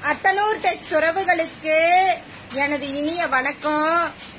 அத்தனூர் டெக்ஸ் உறவுகளுக்கு எனது இனிய வணக்கம்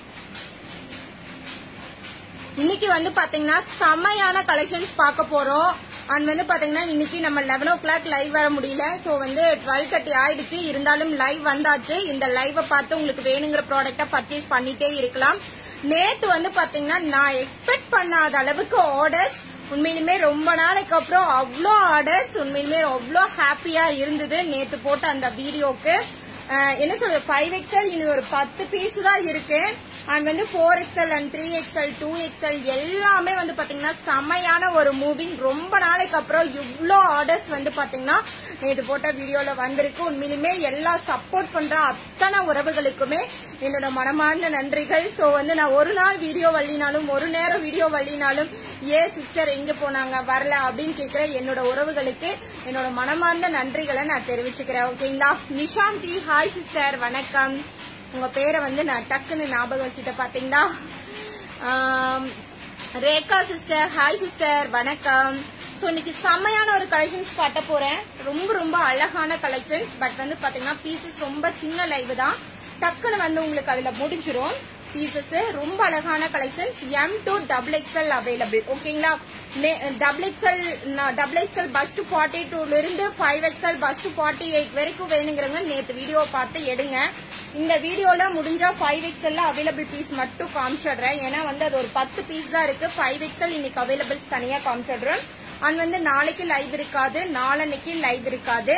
இன்னைக்கு வந்து பாத்தீங்கன்னா செமையான கலெக்ஷன்ஸ் பார்க்க போறோம் அண்ட் வந்து பாத்தீங்கன்னா இன்னைக்கு நம்ம லெவன் ஓ கிளாக் லைவ் வர முடியல சோ வந்து டுவெல் தேர்ட்டி ஆயிடுச்சு இருந்தாலும் லைவ் வந்தாச்சு இந்த லைவை பார்த்து உங்களுக்கு வேணுங்கிற ப்ராடக்டா பர்ச்சேஸ் பண்ணிட்டே இருக்கலாம் நேத்து வந்து பாத்தீங்கன்னா நான் எக்ஸ்பெக்ட் பண்ணாத அளவுக்கு ஆர்டர்ஸ் உண்மையிலுமே ரொம்ப நாளைக்கு அப்புறம் அவ்வளோ ஆர்டர்ஸ் உண்மையிலுமே அவ்வளோ ஹாப்பியா இருந்தது நேத்து போட்ட அந்த வீடியோக்கு அஹ் என்ன சொல்றது ஃபைவ் எக்ஸ்எல் இன்னும் ஒரு பத்து பீஸ் தான் இருக்கு அண்ட் வந்து four XL and three XL two XL எல்லாமே வந்து பாத்தீங்கன்னா செமையான ஒரு மூவிங் ரொம்ப நாளைக்கு அப்புறம் இவ்வளோ ஆர்டர்ஸ் வந்து பாத்தீங்கன்னா நேற்று போட்ட வீடியோல வந்திருக்கு உண்மையிலுமே எல்லா சப்போர்ட் பண்ற அத்தனை உறவுகளுக்குமே என்னோட மனமார்ந்த நன்றிகள் ஸோ வந்து நான் ஒரு நாள் வீடியோ வள்ளினாலும் ஒரு நேரம் வீடியோ வள்ளினாலும் ஏ சிஸ்டர் எங்க போனாங்க வரல அப்படின்னு கேட்கிற என்னோட உறவுகளுக்கு என்னோட மனமார்ந்த நன்றிகளை நான் தெரிவிச்சுக்கிறேன் ஓகேங்களா நிஷாந்தி ஹாய் சிஸ்டர் வணக்கம் உங்க பேரை வந்து நான் டக்குன்னு ஞாபகம் வச்சுட்டு பாத்தீங்களா ஆம், ரேகா சிஸ்டர் ஹாய் சிஸ்டர் வணக்கம் ஸோ இன்னைக்கு செம்மையான ஒரு கலெக்ஷன்ஸ் காட்ட போறேன் ரொம்ப ரொம்ப அழகான கலெக்ஷன்ஸ் பட் வந்து பாத்தீங்கன்னா பீசஸ் ரொம்ப சின்ன லைவ் தான் டக்குன்னு வந்து உங்களுக்கு அதுல முடிஞ்சிரும் பீசஸ் ரொம்ப அழகான collections M to double XL available ஓகேங்களா double XL double XL bust to forty டூல இருந்து five XL bust to forty eight வரைக்கும் வேணுங்கிறவங்க நேற்று வீடியோ பார்த்து எடுங்க இந்த வீடியோல முடிஞ்சா ஃபைவ் எக்ஸ்எல்ல அவைலபிள் பீஸ் மட்டும் காமிச்சிடுறேன் ஏன்னா வந்து அது ஒரு பத்து பீஸ் தான் இருக்கு ஃபைவ் எக்ஸ்எல் இன்னைக்கு அவைலபிள்ஸ் தனியா காமிச்சிடுறேன் அண்ட் வந்து நாளைக்கு லைவ் இருக்காது நாளன்னைக்கு லைவ் இருக்காது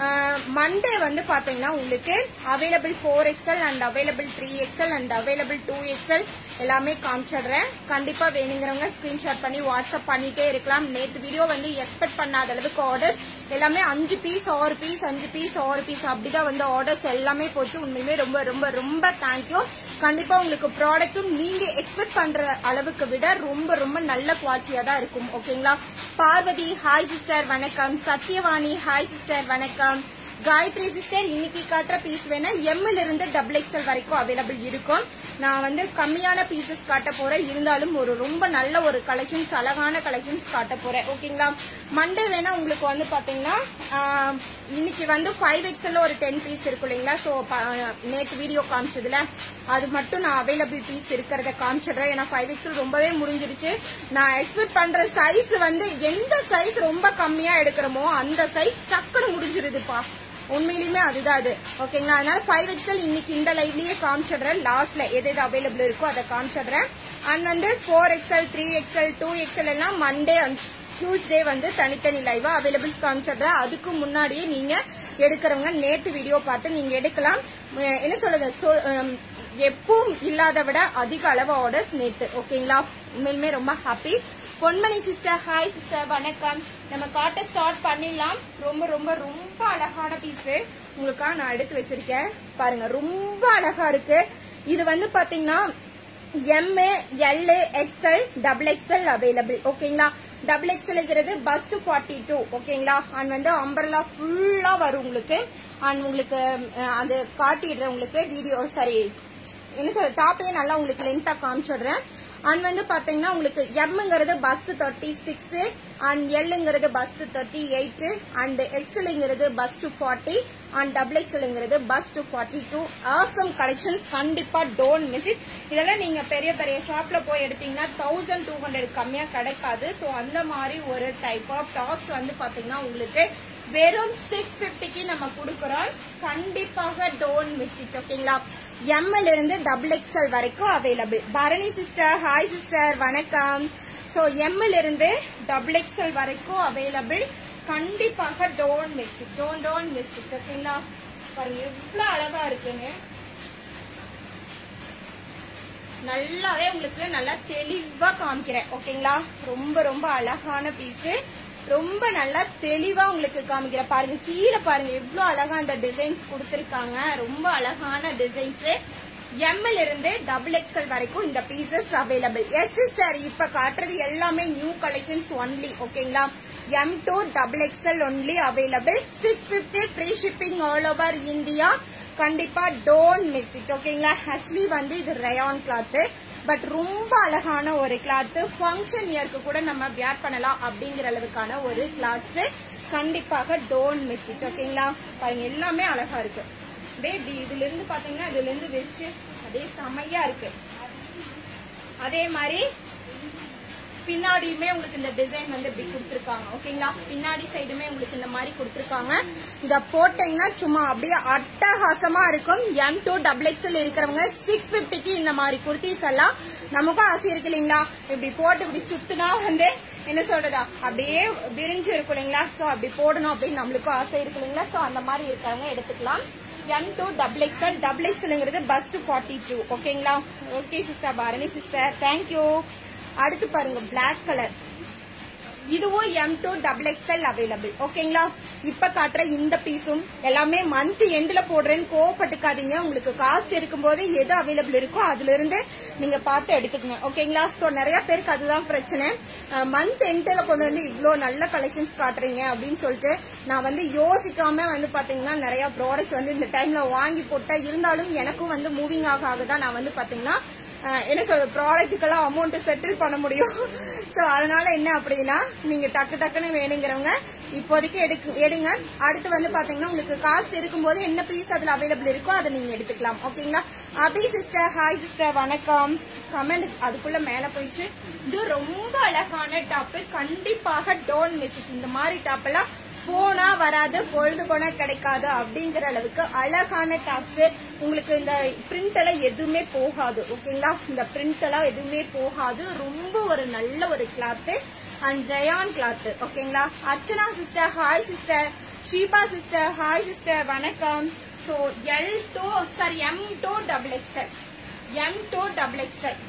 மண்டே வந்து பாத்தீங்கன்னா உங்களுக்கு available four XL and available three XL and available two XL எல்லாமே காமிச்சிடுறேன் கண்டிப்பா வேணுங்கிறவங்க ஸ்கிரீன்ஷாட் பண்ணி வாட்ஸ்அப் பண்ணிட்டே இருக்கலாம் நேற்று வீடியோ வந்து எக்ஸ்பெக்ட் பண்ணாத அளவுக்கு ஆர்டர்ஸ் எல்லாமே அஞ்சு பீஸ் ஆறு பீஸ் அஞ்சு பீஸ் ஆறு பீஸ் அப்படிதான் வந்து ஆர்டர்ஸ் எல்லாமே போச்சு உண்மையுமே ரொம்ப ரொம்ப ரொம்ப தேங்க்யூ கண்டிப்பா உங்களுக்கு ப்ராடக்ட்டும் நீங்க எக்ஸ்பெக்ட் பண்ற அளவுக்கு விட ரொம்ப ரொம்ப நல்ல குவாலிட்டியா தான் இருக்கும் ஓகேங்களா பார்வதி ஹாய் சிஸ்டர் வணக்கம் சத்யவாணி ஹாய் சிஸ்டர் வணக்கம் காயத்ரி சிஸ்டர் இன்னைக்கு காட்டுற பீஸ் வேணா எம்ல இருந்து டபுள் எக்ஸ்எல் வரைக்கும் அவைலபிள் இருக்கும் நான் வந்து கம்மியான பீசஸ் காட்ட போறேன் இருந்தாலும் ஒரு ரொம்ப நல்ல ஒரு கலெக்ஷன்ஸ் அழகான கலெக்ஷன்ஸ் காட்ட போறேன் ஓகேங்களா மண்டே வேணா உங்களுக்கு வந்து பாத்தீங்கன்னா ஆஹ், இன்னைக்கு வந்து ஃபைவ் எக்ஸ்எல்ல ஒரு டென் பீஸ் இருக்கும் இல்லைங்களா ஸோ நேற்று வீடியோ காமிச்சதுல அது மட்டும் நான் அவைலபிள் பீஸ் இருக்கிறத காமிச்சிடுறேன் ஏன்னா ஃபைவ் எக்ஸ்எல் ரொம்பவே முடிஞ்சிருச்சு நான் எக்ஸ்பெக்ட் பண்ற சைஸ் வந்து எந்த சைஸ் ரொம்ப கம்மியா எடுக்கிறோமோ அந்த சைஸ் டக்குன்னு முடிஞ்சிருதுப்பா உண்மையிலுமே அதுதான் அது ஓகேங்களா அதனால ஃபைவ் எக்ஸ்எல் இன்னைக்கு இந்த லைவ்லயே காமிச்சிடுறேன் லாஸ்ட்ல எது எது அவைலபிள் இருக்கோ அதை காமிச்சிடுறேன் அண்ட் வந்து four XL three XL two XL எல்லாம் மண்டே அண்ட் டியூஸ்டே வந்து தனித்தனி லைவா அவைலபிள்ஸ் காமிச்சிடுறேன் அதுக்கு முன்னாடியே நீங்க எடுக்கிறவங்க நேத்து வீடியோ பார்த்து நீங்க எடுக்கலாம் அஹ் என்ன சொல்றது சொ- ஹம், எப்பவும் இல்லாத விட அதிக அளவு ஆர்டர்ஸ் நேத்து ஓகேங்களா உண்மையிலுமே ரொம்ப happy Ponmani sister hi sister வணக்கம் நம்ம காட்ட ஸ்டார்ட் பண்ணிடலாம் ரொம்ப ரொம்ப ரொம்ப அழகான பீஸ் உங்களுக்காக நான் எடுத்து வச்சிருக்கேன் பாருங்க ரொம்ப அழகா இருக்கு இது வந்து பாத்தீங்கன்னா M A L A XL double XL available ஓகேங்களா டபுள் எக்ஸ்எல்ங்கிறது பஸ் டு ஃபார்ட்டி டூ ஓகேங்களா அண்ட் வந்து அம்பர்லா ஃபுல்லா வரும் உங்களுக்கு அண்ட் உங்களுக்கு அஹ், அது காட்டிடுறேன் உங்களுக்கு வீடியோ சாரி என்ன சொல்ற டாப்பே நல்லா உங்களுக்கு லென்த்தா காமிச்சிடுறேன் அண்ட் வந்து பாத்தீங்கன்னா உங்களுக்கு எம்ங்கிறது பஸ்ட் தேர்ட்டி சிக்ஸ் அண்ட் எல்லுங்கிறது பஸ்ட் தேர்ட்டி எயிட் அண்ட் எக்ஸலுங்கிறது பஸ்ட் ஃபார்ட்டி அண்ட் டபுள் எக்ஸலுங்கிறது bust forty two awesome collections கண்டிப்பா டோன்ட் மிஸ் இட் இதெல்லாம் நீங்க பெரிய பெரிய ஷாப்ல போய் எடுத்தீங்கன்னா தௌசண்ட் டூ ஹண்ட்ரட் கம்மியா கிடைக்காது ஸோ அந்த மாதிரி ஒரு டைப் ஆஃப் டாப்ஸ் வந்து பாத்தீங்கன்னா உங்களுக்கு வெறும் சிக்ஸ் பிப்டிக்கு நம்ம கொடுக்குறோம் கண்டிப்பாக டோன்ட் மிஸ் இட் ஓகேங்களா எம்எல் இருந்து டபுள் எக்ஸ்எல் வரைக்கும் available Bharani sister hi sister வணக்கம் ஸோ எம்எல் இருந்து டபுள் எக்ஸ்எல் வரைக்கும் அவைலபிள் கண்டிப்பாக don't miss it don't don't miss it ஓகேங்களா பாருங்க எவ்வளோ அழகா இருக்குன்னு நல்லாவே உங்களுக்கு நல்லா தெளிவா காமிக்கிறேன் ஓகேங்களா ரொம்ப ரொம்ப அழகான பீஸ் ரொம்ப நல்லா தெளிவா உங்களுக்கு காமிக்கிறேன் பாருங்க கீழே பாருங்க எவ்வளவு அழகா அந்த டிசைன்ஸ் கொடுத்திருக்காங்க ரொம்ப அழகான டிசைன்ஸ் எம்எல் இருந்து டபுள் எக்ஸ்எல் வரைக்கும் இந்த பீசஸ் அவைலபிள் எஸ் சிஸ்டர் இப்ப காட்டுறது எல்லாமே நியூ கலெக்ஷன்ஸ் ஒன்லி ஓகேங்களா M two double XL only available six fifty free shipping all over India கண்டிப்பா டோன்ட் மிஸ் இட் ஓகேங்களா ஆக்சுவலி வந்து இது ரயான் கிளாத் பட் ரொம்ப அழகான ஒரு கிளாத் ஃபங்க்ஷன் இயர்க்கு கூட நம்ம வியர் பண்ணலாம் அப்படிங்கிற அளவுக்கான ஒரு கிளாத்ஸ் கண்டிப்பாக டோன்ட் மிஸ் இட் ஓகேங்களா பாருங்க எல்லாமே அழகா இருக்கு அப்படியே இப்படி இதுல இருந்து பாத்தீங்கன்னா இதுல இருந்து வச்சு அப்படியே செமையா இருக்கு அதே மாதிரி பின்னாடியுமே உங்களுக்கு இந்த டிசைன் வந்து இப்படி கொடுத்துருக்காங்க ஓகேங்களா பின்னாடி சைடுமே உங்களுக்கு இந்த மாதிரி கொடுத்துருக்காங்க இத போட்டீங்கன்னா சும்மா அப்படியே அட்டகாசமா இருக்கும் எம் டூ டபுள் எக்ஸ்எல் இருக்கிறவங்க சிக்ஸ் பிப்டிக்கு இந்த மாதிரி குர்த்திஸ் எல்லாம் நமக்கும் ஆசை இருக்கு இல்லைங்களா இப்படி போட்டு இப்படி சுத்துனா வந்து என்ன சொல்றதா அப்படியே விரிஞ்சு இருக்கும் இல்லைங்களா சோ அப்படி போடணும் அப்படின்னு நம்மளுக்கும் ஆசை இருக்கு இல்லைங்களா சோ அந்த மாதிரி இருக்கிறவங்க எடுத்துக்கலாம் M two double XL double எக்ஸ்எல்ங்கிறது பஸ்ட் ஃபார்ட்டி டூ ஓகேங்களா okay sister Bharani sister thank you அடுத்து பாருங்க பிளாக் கலர் இதுவும் M two double XL available ஓகேங்களா இப்ப காட்டுற இந்த பீஸும் எல்லாமே மந்த் எண்ட்ல போடுறேன்னு கோவப்பட்டுக்காதீங்க உங்களுக்கு காஸ்ட் இருக்கும்போது எது அவைலபிள் இருக்கோ அதுல இருந்து நீங்க பார்த்து எடுத்துக்கங்க ஓகேங்களா சோ நிறைய பேருக்கு அதுதான் பிரச்சனை மந்த் எண்ட்ல கொண்டு வந்து இவ்ளோ நல்ல கலெக்ஷன்ஸ் காட்டுறீங்க அப்படின்னு சொல்லிட்டு நான் வந்து யோசிக்காம வந்து பாத்தீங்கன்னா நிறைய ப்ராடக்ட்ஸ் வந்து இந்த டைம்ல வாங்கி போட்டேன் இருந்தாலும் எனக்கும் வந்து மூவிங் ஆக ஆக தான் நான் வந்து பாத்தீங்கன்னா அஹ் என்ன சொல்றது ப்ராடக்ட்டுக்கெல்லாம் அமௌண்ட் செட்டில் பண்ண முடியும் சோ அதனால என்ன அப்படின்னா நீங்க டக்கு டக்குன்னு வேணுங்கிறவங்க இப்போதைக்கு எடுக்கு எடுங்க அடுத்து வந்து பாத்தீங்கன்னா உங்களுக்கு காஸ்ட் இருக்கும்போது என்ன பீஸ் அதுல அவைலபிள் இருக்கோ அதை நீங்க எடுத்துக்கலாம் ஓகேங்களா அபி சிஸ்டர் ஹாய் சிஸ்டர் வணக்கம் கமெண்ட் அதுக்குள்ள மேல போயிடுச்சு இது ரொம்ப அழகான டாப் கண்டிப்பாக டோன்ட் மிஸ் இட் இந்த மாதிரி டாப் எல்லாம் போனா வராது பொழுது போனா கிடைக்காது அப்படிங்கிற அளவுக்கு அழகான டாப்ஸ் உங்களுக்கு இந்த பிரிண்ட் எல்லாம் எதுவுமே போகாது ஓகேங்களா இந்த பிரிண்ட் எல்லாம் எதுவுமே போகாது ரொம்ப ஒரு நல்ல ஒரு கிளாத் அண்ட் ரயான் கிளாத் ஓகேங்களா Archana sister hi sister Sheeba sister hi sister வணக்கம் so L to sorry M two double XL M two double XL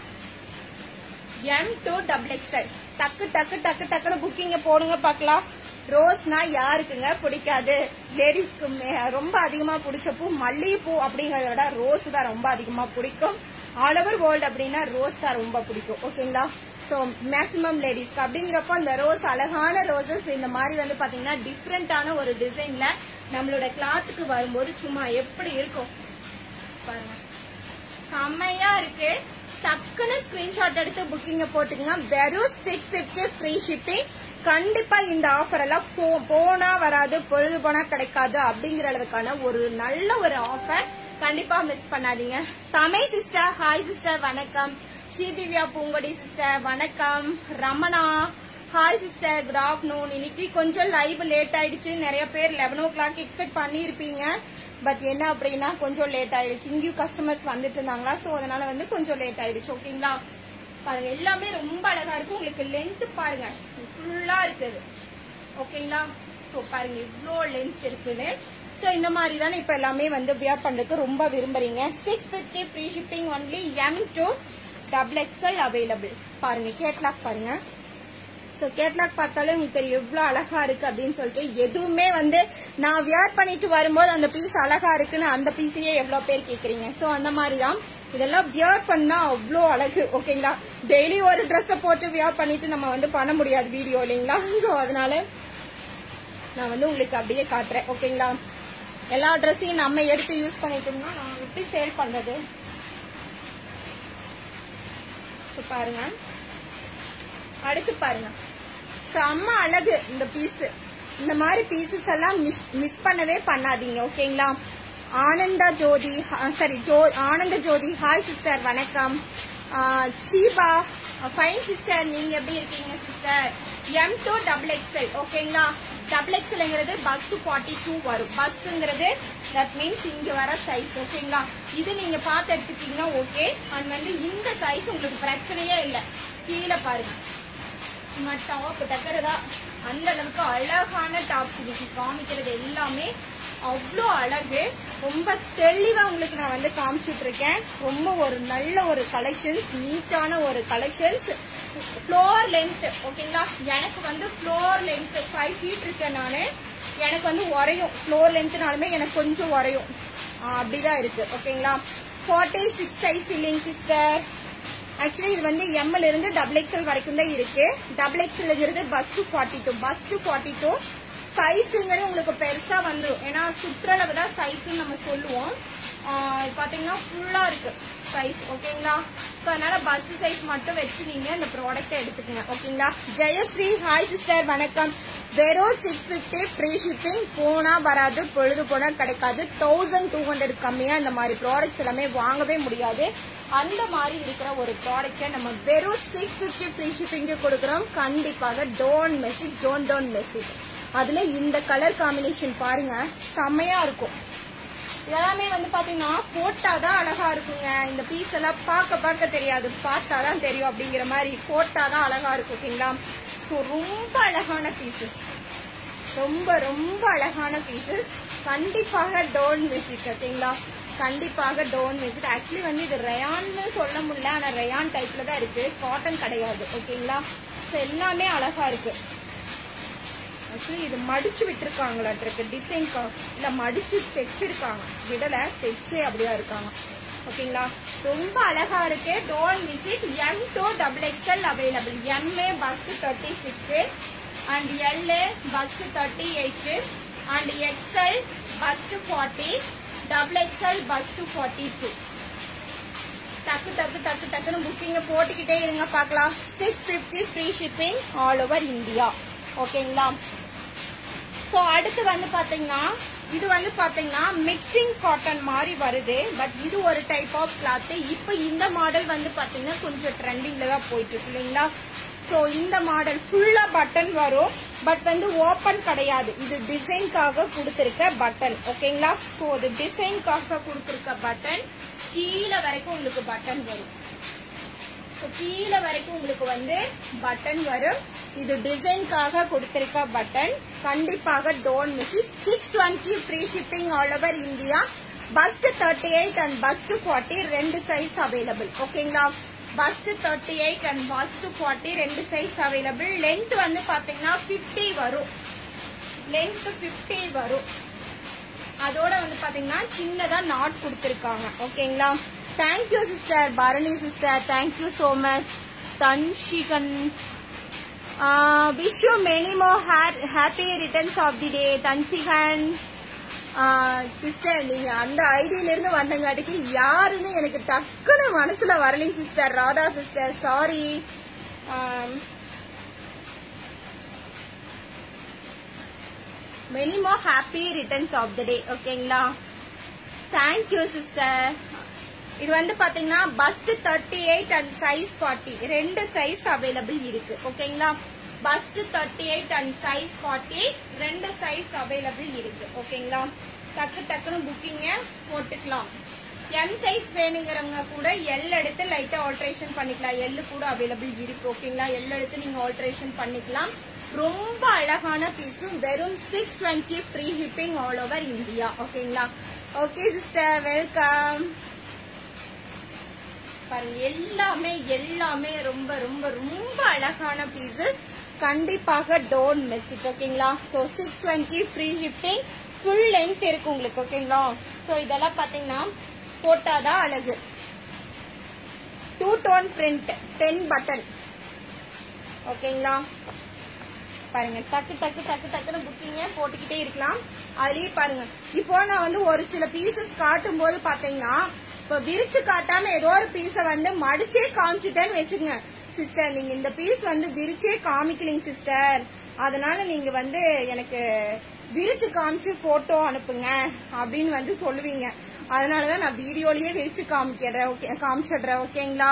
M two double XL டக்கு டக்கு டக்கு டக்குன்னு புக்கிங்க போடுங்க பார்க்கலாம் ரோஸ்னா யாருக்குங்க பிடிக்காது லேடிஸ்க்கு மே- ரொம்ப அதிகமா பிடிச்ச பூ மல்லிகைப்பூ அப்படிங்கறத விட ரோஸ் தான் ரொம்ப அதிகமா பிடிக்கும் ஆல் ஓவர் வேர்ல்டு அப்படின்னா ரோஸ் தான் ரொம்ப பிடிக்கும் ஓகேங்களா ஸோ மேக்ஸிமம் லேடிஸ்க்கு அப்படிங்கிறப்போ அந்த ரோஸ் அழகான ரோசஸ் இந்த மாதிரி வந்து பாத்தீங்கன்னா டிஃப்ரெண்டான ஒரு டிசைன்ல நம்மளோட கிளாத்துக்கு வரும்போது சும்மா எப்படி இருக்கும் பாருங்க செம்மையா இருக்கு டக்குன்னு ஸ்கிரீன்ஷாட் எடுத்து புக்கிங்க போட்டுக்கங்க வெறும் சிக்ஸ் பிப்டி ஃப்ரீ ஷிப்பிங் கண்டிப்பா இந்த ஆஃபர் எல்லாம் போ- போனா வராது பொழுது போனா கிடைக்காது அப்படிங்கிற அளவுக்கான ஒரு நல்ல ஒரு ஆஃபர் கண்டிப்பா மிஸ் பண்ணாதீங்க தமிழ் சிஸ்டர் ஹாய் சிஸ்டர் வணக்கம் ஸ்ரீதிவ்யா பூங்கொடி சிஸ்டர் வணக்கம் Ramana hi sister good afternoon இன்னைக்கு கொஞ்சம் லைவ் லேட் ஆயிடுச்சு நிறைய பேர் லெவன் ஓ கிளாக் எக்ஸ்பெக்ட் பண்ணியிருப்பீங்க பட் என்ன அப்படின்னா கொஞ்சம் லேட் ஆயிடுச்சு இங்கேயும் கஸ்டமர்ஸ் வந்துட்டு இருந்தாங்களா ஸோ அதனால வந்து கொஞ்சம் லேட் ஆயிடுச்சு ஓகேங்களா பாருங்க எல்லாமே ரொம்ப அழகா இருக்கு உங்களுக்கு லென்த் பாருங்க ஃபுல்லா இருக்குது ஓகேங்களா ஸோ பாருங்க இவ்வளோ லென்த் இருக்குன்னு ஸோ இந்த மாதிரி தானே இப்போ எல்லாமே வந்து வியர் பண்ணுறதுக்கு ரொம்ப விரும்புறீங்க six fifty free shipping only M two double XL available பாருங்க கேட்லாக் பாருங்க ஸோ கேட்லாக் பார்த்தாலே உங்களுக்கு தெரியும் எவ்வளோ அழகா இருக்கு அப்படின்னு சொல்லிட்டு எதுவுமே வந்து நான் வியர் பண்ணிட்டு வரும்போது அந்த பீஸ் அழகா இருக்குன்னு அந்த பீஸையே எவ்வளோ பேர் கேட்குறீங்க ஸோ அந்த மாதிரி தான் இதெல்லாம் வியர் பண்ணா அவ்வளோ அழகு ஓகேங்களா டெய்லி ஒரு ட்ரெஸ்ஸை போட்டு வியர் பண்ணிட்டு நம்ம வந்து பண்ண முடியாது வீடியோ இல்லைங்களா ஸோ அதனால நான் வந்து உங்களுக்கு அப்படியே காட்டுறேன் ஓகேங்களா எல்லா ட்ரெஸ்ஸையும் நம்ம எடுத்து யூஸ் பண்ணிட்டோம்னா நான் எப்படி சேல் பண்றது ஸோ பாருங்க அடுத்து பாருங்க செம்ம அழகு இந்த பீஸ் இந்த மாதிரி பீசஸ் எல்லாம் மிஸ் மிஸ் பண்ணவே பண்ணாதீங்க ஓகேங்களா ஆனந்தா ஜோதி சாரி ஜோ ஆனந்த ஜோதி ஹாய் சிஸ்டர் வணக்கம் ஷீபா ஃபைன் சிஸ்டர் நீங்க எப்படி இருக்கீங்க sister M two double XL ஓகேங்களா டபுள் எக்ஸ்எல்ங்கிறது பஸ்ட் ஃபார்ட்டி டூ வரும் பஸ்ட்டுங்கிறது தட் மீன்ஸ் இங்க வர சைஸ் ஓகேங்களா இது நீங்க பார்த்து எடுத்துட்டீங்கன்னா ஓகே அண்ட் வந்து இந்த சைஸ் உங்களுக்கு பிரச்சனையே இல்லை கீழே பாருங்க சும்மா டாப் டக்கறதா அந்த அளவுக்கு அழகான டாப்ஸ் இன்னைக்கு காமிக்கிறது எல்லாமே அவ்வளோ அழகு ரொம்ப தெளிவா உங்களுக்கு நான் வந்து காமிச்சிட்டு இருக்கேன் ரொம்ப ஒரு நல்ல ஒரு கலெக்ஷன்ஸ் நீட்டான ஒரு கலெக்ஷன்ஸ் ஃப்ளோர் லென்த் ஓகேங்களா எனக்கு வந்து ஃப்ளோர் லென்த் ஃபைவ் ஃபீட் இருக்கேன் நான் எனக்கு வந்து உரையும் ஃப்ளோர் லென்த்னாலுமே எனக்கு கொஞ்சம் உரையும் ஆஹ் அப்படிதான் இருக்கு ஓகேங்களா ஃபார்ட்டி சிக்ஸ் சைஸ் இல்லைங்க சிஸ்டர் ஆக்சுவலி இது வந்து எம்எல் இருந்து டபுள் எக்ஸ்எல் வரைக்கும் தான் இருக்கு டபுள் எக்ஸ்எல்ங்கிறது bust to forty two bust to forty two சைஸுங்கிறது உங்களுக்கு பெருசா வந்துடும் ஏன்னா சுற்றளவு தான் சைஸ்ன்னு நம்ம சொல்லுவோம் ஆஹ் இது பாத்தீங்கன்னா ஃபுல்லா இருக்கு சைஸ் ஓகேங்களா ஸோ அதனால பஸ் சைஸ் மட்டும் வச்சு நீங்க இந்த ப்ராடக்ட்டை எடுத்துக்கங்க ஓகேங்களா ஜெயஸ்ரீ ஹாய் சிஸ்டர் வணக்கம் வெறும் சிக்ஸ் ஃபிஃப்டி ஃப்ரீ ஷிப்பிங் போனா வராது பொழுது போனா கிடைக்காது தௌசண்ட் டூ ஹண்ட்ரட் கம்மியா இந்த மாதிரி ப்ராடக்ட்ஸ் எல்லாமே வாங்கவே முடியாது அந்த மாதிரி இருக்கிற ஒரு ப்ராடக்ட்டை நம்ம வெறும் சிக்ஸ் ஃபிஃப்டி ஃப்ரீ ஷிப்பிங்க்கு கொடுக்குறோம் கண்டிப்பாக don't miss it don't don't miss it அதுல இந்த கலர் காம்பினேஷன் பாருங்க செம்மையா இருக்கும் இதெல்லாமே வந்து பாத்தீங்கன்னா போட்டாதான் அழகா இருக்குங்க இந்த பீஸ் எல்லாம் பார்க்க பார்க்க தெரியாது பார்த்தாதான் தெரியும் அப்படிங்கிற மாதிரி போட்டாதான் அழகா இருக்கும் ஓகேங்களா ஸோ ரொம்ப அழகான பீசஸ் ரொம்ப ரொம்ப அழகான பீசஸ் கண்டிப்பாக டோன் விசிட் ஓகேங்களா கண்டிப்பாக டோன் விசிட் ஆக்சுவலி வந்து இது ரயான்னு சொல்ல முடியல ஆனால் ரயான் டைப்ல தான் இருக்கு காட்டன் கிடையாது ஓகேங்களா ஸோ எல்லாமே அழகா இருக்கு ஆக்சுவலி இது மடிச்சு விட்டுருக்காங்களாட்டிருக்கு டிசைன்க்கா இல்லை மடிச்சு தைச்சிருக்காங்க விடலை தைச்சே அப்படியா இருக்காங்க ஓகேங்களா ரொம்ப அழகா இருக்கு don't visit M two double XL available M A bust thirty six and L A bust thirty eight and XL bust forty double XL bust forty two டக்கு டக்கு டக்கு டக்குன்னு புக்கிங்க போட்டுக்கிட்டே இருங்க பார்க்கலாம் six fifty free shipping all over India ஓகேங்களா so அடுத்து வந்து பாத்தீங்கன்னா இது வந்து பாத்தீங்கன்னா மிக்சிங் காட்டன் மாதிரி வருது பட் இது ஒரு டைப் ஆஃப் கிளாத் இப்போ இந்த மாடல் வந்து பாத்தீங்கன்னா கொஞ்சம் ட்ரெண்டிங்ல தான் போயிட்டு இருக்கு இல்லைங்களா ஸோ இந்த மாடல் ஃபுல்லா பட்டன் வரும் பட் வந்து ஓப்பன் கிடையாது இது டிசைன்காக கொடுத்துருக்க பட்டன் ஓகேங்களா ஸோ இது டிசைன்காக கொடுத்துருக்க பட்டன் கீழே வரைக்கும் உங்களுக்கு பட்டன் வரும் ஸோ கீழே வரைக்கும் உங்களுக்கு வந்து பட்டன் வரும் இது டிசைன்காக கொடுத்திருக்க பட்டன் கண்டிப்பாக don't miss six twenty free shipping all over India bust thirty eight and bust forty ரெண்டு சைஸ் அவைலபிள் ஓகேங்களா bust thirty eight and bust forty ரெண்டு சைஸ் அவைலபிள் லென்த் வந்து பாத்தீங்கன்னா ஃபிஃப்டி வரும் லென்த் ஃபிஃப்டி வரும் அதோட வந்து பாத்தீங்கன்னா சின்னதா நாட் கொடுத்துருக்காங்க ஓகேங்களா thank you sister Bharani sister thank you so much Dhanshikan wish you many more happy returns of the day Dhanshikan sister நீங்க அந்த ஐடியில இருந்து வந்தங்காட்டிக்கு யாருன்னு எனக்கு டக்குன்னு மனசுல வரலைங்க sister Radha sister sorry many more happy returns of the day ஓகேங்களா தேங்க்யூ சிஸ்டர் இது வந்து பாத்தீங்கன்னா bust thirty eight and size forty ரெண்டு சைஸ் அவைலபிள் இருக்கு ஓகேங்களா bust thirty eight and size forty ரெண்டு சைஸ் அவைலபிள் இருக்கு ஓகேங்களா டக்கு டக்குன்னு புக்கிங்க போட்டுக்கலாம் எம் சைஸ் வேணுங்கிறவங்க கூட எல் எடுத்து லைட்டா ஆல்ட்ரேஷன் பண்ணிக்கலாம் எல் கூட அவைலபிள் இருக்கு ஓகேங்களா எல் எடுத்து நீங்க ஆல்ட்ரேஷன் பண்ணிக்கலாம் ரொம்ப அழகான பீஸும் வெறும் six twenty free shipping all over India ஓகேங்களா ஓகே சிஸ்டர் வெல்கம் பாருங்க எல்லாமே எல்லாமே ரொம்ப ரொம்ப ரொம்ப அழகான பீசஸ் கண்டிப்பாக டோன்ட் மிஸ் இட் ஓகேங்களா so six twenty free shipping full length இருக்கு உங்களுக்கு ஓகேங்களா ஸோ இதெல்லாம் பார்த்தீங்கன்னா போட்டாதான் அழகு two tone print ten button ஓகேங்களா பாருங்க டக்கு டக்கு டக்கு டக்குன்னு புக்கிங்க போட்டுக்கிட்டே இருக்கலாம் அதுலயே பாருங்க இப்போ நான் வந்து ஒரு சில பீசஸ் காட்டும் போது பாத்தீங்கன்னா இப்போ விரிச்சு காட்டாம ஏதோ ஒரு பீஸை வந்து மடிச்சே காமிச்சிட்டேன்னு வச்சுக்கோங்க சிஸ்டர் நீங்க இந்த பீஸ் வந்து விரிச்சே காமிக்கலிங்க சிஸ்டர் அதனால நீங்க வந்து எனக்கு விரிச்சு காமிச்சு போட்டோ அனுப்புங்க அப்படின்னு வந்து சொல்லுவீங்க அதனாலதான் நான் வீடியோலயே விரிச்சு காமிக்கிறேன் ஓகே காமிச்சிடுறேன் ஓகேங்களா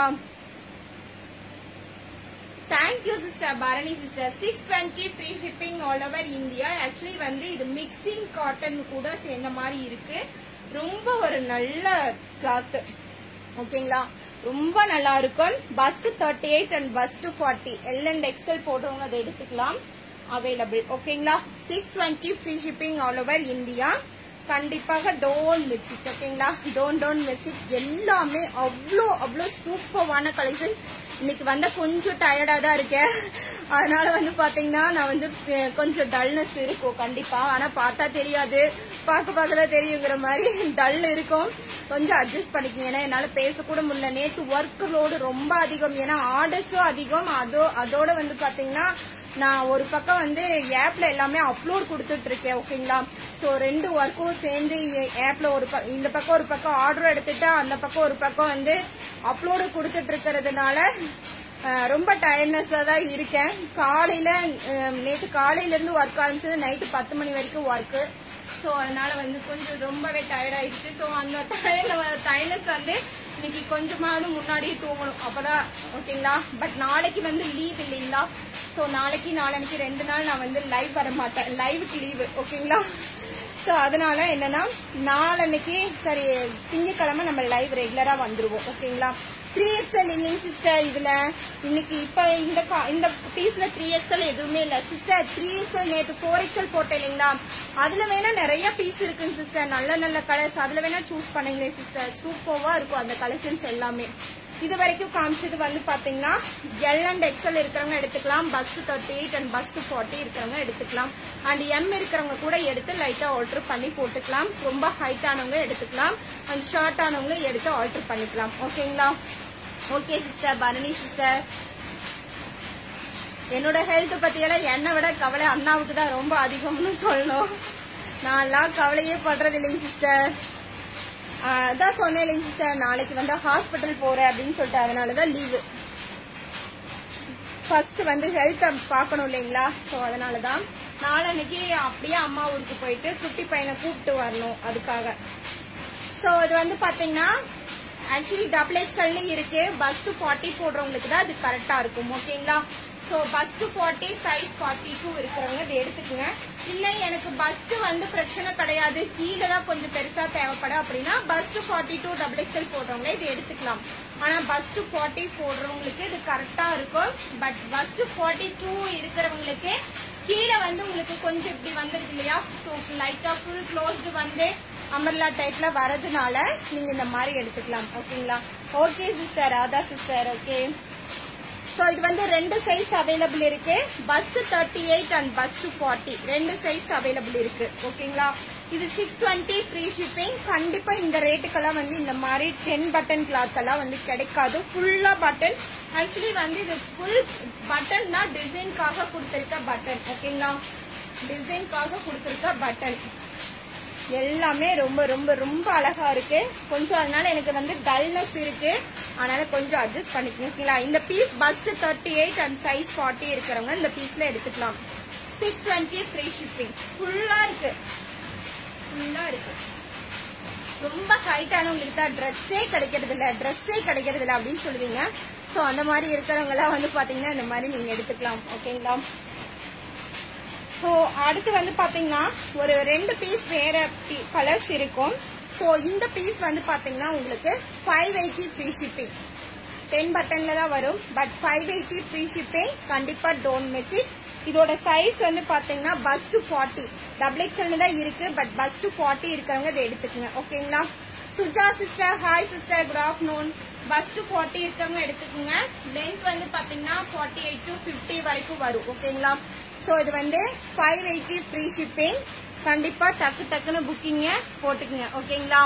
thank you sister Bharani sister six twenty free shipping all over India actually வந்து இது மிக்சிங் காட்டன் கூட சேர்ந்த மாதிரி இருக்கு ரொம்ப ஒரு நல்ல கிளாத் ஓகேங்களா ரொம்ப நல்லா இருக்கும் bust thirty eight and bust forty L and XL போடுறவங்க அதை எடுத்துக்கலாம் அவைலபிள் ஓகேங்களா six twenty free shipping all over India கண்டிப்பாக டோன்ட் மிஸ் இட் ஓகேங்களா டோன்ட் டோன்ட் மிஸ் இட் எல்லாமே அவ்வளோ அவ்வளோ சூப்பர்வான கலெக்ஷன்ஸ் இன்னைக்கு வந்த கொஞ்சம் டயர்டா தான் இருக்கேன் அதனால வந்து பாத்தீங்கன்னா நான் வந்து அஹ், கொஞ்சம் டல்னஸ் இருக்கும் கண்டிப்பா ஆனா பார்த்தா தெரியாது பார்க்க பார்க்க தான் தெரியுங்கிற மாதிரி டல் இருக்கும் கொஞ்சம் அட்ஜஸ்ட் பண்ணிக்கங்க ஏன்னா என்னால பேசக்கூட முடியல நேத்து ஒர்க் லோடு ரொம்ப அதிகம் ஏன்னா ஆர்டர்ஸும் அதிகம் அதோ அதோட வந்து பாத்தீங்கன்னா நான் ஒரு பக்கம் வந்து ஆப்ல எல்லாமே அப்லோட் கொடுத்துட்டு இருக்கேன் ஓகேங்களா ஸோ ரெண்டு ஒர்க்கும் சேர்ந்து ஆப்ல ஒரு ப- இந்த பக்கம் ஒரு பக்கம் ஆர்டர் எடுத்துட்டா அந்த பக்கம் ஒரு பக்கம் வந்து அப்லோடு கொடுத்துட்டு இருக்கிறதுனால அஹ் ரொம்ப டயர்ட்னஸா தான் இருக்கேன் காலையில அஹ் நேத்து காலையில இருந்து ஒர்க் ஆரம்பிச்சது நைட்டு பத்து மணி வரைக்கும் ஒர்க்கு ஸோ அதனால வந்து கொஞ்சம் ரொம்பவே டயர்ட் ஆயிடுச்சு ஸோ அந்த டயர்ட் டயர்னஸ் வந்து இன்னைக்கு கொஞ்சமாவது முன்னாடியே தூங்கணும் அப்பதான் ஓகேங்களா பட் நாளைக்கு வந்து லீவ் இல்லைங்களா ஸோ நாளைக்கு நாளைக்கு ரெண்டு நாள் நான் வந்து லைவ் வர மாட்டேன் லைவுக்கு லீவு ஓகேங்களா ஸோ அதனால என்னன்னா நாளன்னைக்கு சரி திங்கக்கிழமை நம்ம லைவ் ரெகுலரா வந்துருவோம் ஓகேங்களா த்ரீ எக்ஸ்எல் இல்லைங்க சிஸ்டர் இதுல இன்னைக்கு இப்ப இந்த கா- இந்த பீஸ்ல த்ரீ எக்ஸ்எல் எதுவுமே இல்ல சிஸ்டர் த்ரீ எக்ஸ்எல் நேற்று ஃபோர் எக்ஸ்எல் போட்டேன் இல்லைங்களா அதுல வேணா நிறைய பீஸ் இருக்குங்க சிஸ்டர் நல்ல நல்ல கலர்ஸ் அதுல வேணா சூஸ் பண்ணுங்களேன் சிஸ்டர் சூப்பர்வா இருக்கும் அந்த கலெக்ஷன்ஸ் எல்லாமே இது வரைக்கும் காமிச்சது வந்து பாத்தீங்கன்னா எல் அண்ட் எக்ஸ்எல் இருக்கிறவங்க எடுத்துக்கலாம் bust thirty eight and bust forty இருக்கிறவங்க எடுத்துக்கலாம் அண்ட் எம் இருக்கிறவங்க கூட எடுத்து லைட்டா ஆல்டர் பண்ணி போட்டுக்கலாம் ரொம்ப ஹைட் ஆனவங்க எடுத்துக்கலாம் அண்ட் ஷார்ட் ஆனவங்க எடுத்து ஆல்டர் பண்ணிக்கலாம் ஓகேங்களா ஓகே சிஸ்டர் பரணி சிஸ்டர் என்னோட ஹெல்த் பத்தியெல்லாம் என்னை விட கவலை அண்ணாவுக்கு தான் ரொம்ப அதிகம்னு சொல்லணும் நான் எல்லாம் கவலையே படுறது இல்லைங்க சிஸ்டர் அதான் சொன்னேன் இல்லைங்க சிஸ்டர் நாளைக்கு வந்து ஹாஸ்பிட்டல் போறேன் அப்படின்னு சொல்லிட்டு அதனால தான் லீவு ஃபர்ஸ்ட் வந்து ஹெல்த்தை பார்க்கணும் இல்லைங்களா ஸோ அதனால தான் நாளன்னைக்கு அப்படியே அம்மா ஊருக்கு போயிட்டு குட்டி பையனை கூப்பிட்டு வரணும் அதுக்காக ஸோ இது வந்து பாத்தீங்கன்னா ஆக்சுவலி டபுள் எக்ஸ்எல்னு இருக்கு பஸ் டு ஃபார்ட்டி போடுறவங்களுக்கு தான் அது கரெக்டா இருக்கும் ஓகேங்களா so bust to forty size forty two இருக்கிறவங்க இதை எடுத்துக்கோங்க இல்லை எனக்கு பஸ் வந்து பிரச்சனை கிடையாது கீழே தான் கொஞ்சம் பெருசா தேவைப்படும் அப்படின்னா bust to forty two double XL போடுறவங்களே இதை எடுத்துக்கலாம் ஆனா பஸ் டு ஃபார்ட்டி போடுறவங்களுக்கு இது கரெக்டா இருக்கும் but bust to forty two இருக்கிறவங்களுக்கு கீழே வந்து உங்களுக்கு கொஞ்சம் இப்படி வந்துருது இல்லையா ஸோ லைட்டா ஃபுல் க்ளோஸ்டு வந்து அமர்லா டைப்ல வரதுனால நீங்க இந்த மாதிரி எடுத்துக்கலாம் ஓகேங்களா okay sister Radha sister okay so இது வந்து ரெண்டு சைஸ் அவைலபிள் இருக்கு bust thirty eight and bust forty ரெண்டு சைஸ் அவைலபிள் இருக்கு ஓகேங்களா இது சிக்ஸ் டுவெண்ட்டி ஃப்ரீ ஷிப்பிங் கண்டிப்பா இந்த ரேட்டுக்கெல்லாம் வந்து இந்த மாதிரி டென் பட்டன் கிளாத் எல்லாம் வந்து கிடைக்காது ஃபுல்லா பட்டன் ஆக்சுவலி வந்து இது ஃபுல் பட்டன்னா டிசைன்காக கொடுத்துருக்க பட்டன் ஓகேங்களா டிசைன்காக கொடுத்துருக்க பட்டன் எல்லாமே ரொம்ப ரொம்ப ரொம்ப அழகா இருக்கு கொஞ்சம் அதனால எனக்கு வந்து டல்னஸ் இருக்கு அதனால கொஞ்சம் அட்ஜஸ்ட் பண்ணிக்கணும் ஓகேங்களா இந்த piece bust thirty eight and size forty இருக்கிறவங்க இந்த பீஸ்ல எடுத்துக்கலாம் சிக்ஸ் டுவெண்ட்டி ஃப்ரீ ஷிப்பிங் ஃபுல்லா இருக்கு ஃபுல்லா இருக்கு ரொம்ப ஹைட்டானவங்களுக்கு தான் ட்ரெஸ்ஸே கிடைக்கிறது இல்ல ட்ரெஸ்ஸே கிடைக்கிறது இல்ல அப்படின்னு சொல்லுவீங்க ஸோ அந்த மாதிரி இருக்கிறவங்க எல்லாம் வந்து பாத்தீங்கன்னா இந்த மாதிரி நீங்க எடுத்துக்கலாம் ஓகேங்களா ஸோ அடுத்து வந்து பாத்தீங்கன்னா ஒரு ரெண்டு பீஸ் வேற கலர்ஸ் இருக்கும் ஸோ இந்த பீஸ் வந்து பாத்தீங்கன்னா உங்களுக்கு five eighty free shipping ten பட்டன்ல தான் வரும் but five eighty free shipping கண்டிப்பா டோன்ட் மிஸ் இட் இதோட சைஸ் வந்து பாத்தீங்கன்னா bust to forty double XL தான் இருக்கு பட் பஸ் டு ஃபார்ட்டி இருக்கிறவங்க இதை எடுத்துக்கோங்க ஓகேங்களா Suja sister hi sister good afternoon bust to forty இருக்கவங்க எடுத்துக்கோங்க லென்த் வந்து பாத்தீங்கன்னா ஃபார்ட்டி எயிட் டு ஃபிஃப்டி வரைக்கும் வரும் ஓகேங்களா ஸோ இது வந்து ஃபைவ் எயிட்டி ஃப்ரீ ஷிப்பிங் கண்டிப்பா டக்கு டக்குன்னு புக்கிங்க போட்டுக்குங்க ஓகேங்களா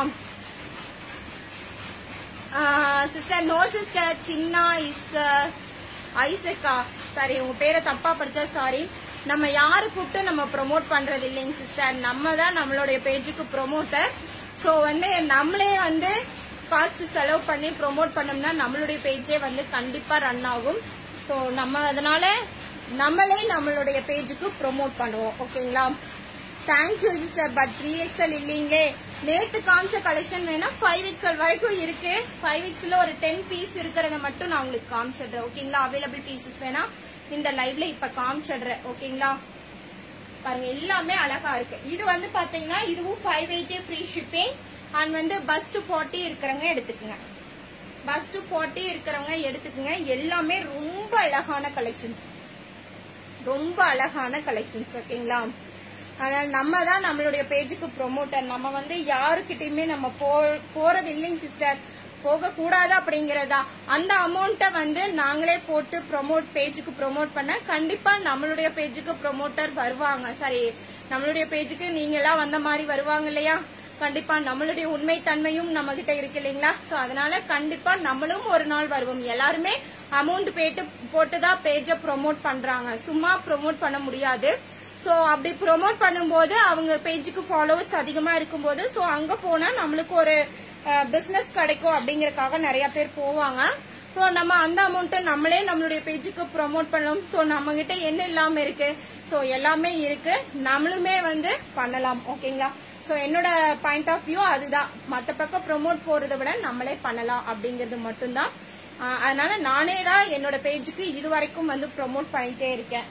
sister no sister Chinna is ஐசக்கா சாரி உங்க பேரை தப்பா படிச்சா சாரி நம்ம யாரு கூப்பிட்டு நம்ம ப்ரோமோட் பண்றது இல்லைங்க சிஸ்டர் நம்ம தான் நம்மளுடைய பேஜுக்கு ப்ரோமோட்டர் ஸோ வந்து நம்மளே வந்து காஸ்ட் செலவு பண்ணி ப்ரோமோட் பண்ணோம்னா நம்மளுடைய பேஜே வந்து கண்டிப்பா ரன் ஆகும் ஸோ நம்ம அதனால நம்மளே நம்மளுடைய பேஜுக்கு ப்ரோமோட் பண்ணுவோம் ஓகேங்களா thank you sister but three XL இல்லைங்களே நேத்து காமிச்ச கலெக்ஷன் வேணா ஃபைவ் எக்ஸ்எல் வரைக்கும் இருக்கு ஃபைவ் எக்ஸ்ல ஒரு டென் பீஸ் இருக்கிறத மட்டும் நான் உங்களுக்கு காமிச்சிடுறேன் ஓகேங்களா அவைலபிள் பீசஸ் வேணா இந்த லைவ்ல இப்ப காமிச்சிடுறேன் ஓகேங்களா பாருங்க எல்லாமே அழகா இருக்கு இது வந்து பாத்தீங்கன்னா இதுவும் five eighty free shipping and வந்து பஸ் டு ஃபார்ட்டி இருக்கிறவங்க எடுத்துக்கோங்க பஸ் டு ஃபார்ட்டி இருக்கிறவங்க எடுத்துக்கோங்க எல்லாமே ரொம்ப அழகான கலெக்ஷன்ஸ் ரொம்ப அழகான கலெக்ஷன்ஸ் ஓகேங்களா அதனால நம்ம தான் நம்மளுடைய பேஜுக்கு ப்ரொமோட்டர் நம்ம வந்து யாருக்கிட்டயுமே நம்ம போ போறது இல்லைங்க சிஸ்டர் போக கூடாது அப்படிங்கறதா அந்த அமௌண்ட்டை வந்து நாங்களே போட்டு ப்ரொமோட் பேஜுக்கு ப்ரொமோட் பண்ண கண்டிப்பா நம்மளுடைய பேஜுக்கு ப்ரொமோட்டர் வருவாங்க சாரி நம்மளுடைய பேஜுக்கு நீங்க எல்லாம் வந்த மாதிரி வருவாங்க இல்லையா கண்டிப்பா நம்மளுடைய உண்மை தன்மையும் நம்ம கிட்ட இருக்கு இல்லைங்களா சோ அதனால கண்டிப்பா நம்மளும் ஒரு நாள் வருவோம் எல்லாருமே அமௌண்ட் போட்டு போட்டுதான் பேஜ ப்ரொமோட் பண்றாங்க சும்மா ப்ரொமோட் பண்ண முடியாது சோ அப்படி ப்ரொமோட் பண்ணும்போது அவங்க பேஜுக்கு ஃபாலோவர்ஸ் அதிகமா இருக்கும்போது சோ அங்க போனா நம்மளுக்கு ஒரு பிசினஸ் கிடைக்கும் அப்படிங்கறதுக்காக நிறைய பேர் போவாங்க ஸோ நம்ம அந்த அமௌண்ட்டை நம்மளே நம்மளுடைய பேஜுக்கு ப்ரோமோட் பண்ணலாம் ஸோ நம்ம கிட்ட என்ன இல்லாம இருக்கு ஸோ எல்லாமே இருக்கு நம்மளுமே வந்து பண்ணலாம் ஓகேங்களா ஸோ என்னோட பாயிண்ட் ஆஃப் வியூ அதுதான் மற்ற பக்கம் ப்ரோமோட் போறதை விட நம்மளே பண்ணலாம் அப்படிங்கிறது மட்டும்தான் ஆஹ் அதனால நானே தான் என்னோட பேஜுக்கு இது வரைக்கும் வந்து ப்ரோமோட் பண்ணிட்டே இருக்கேன்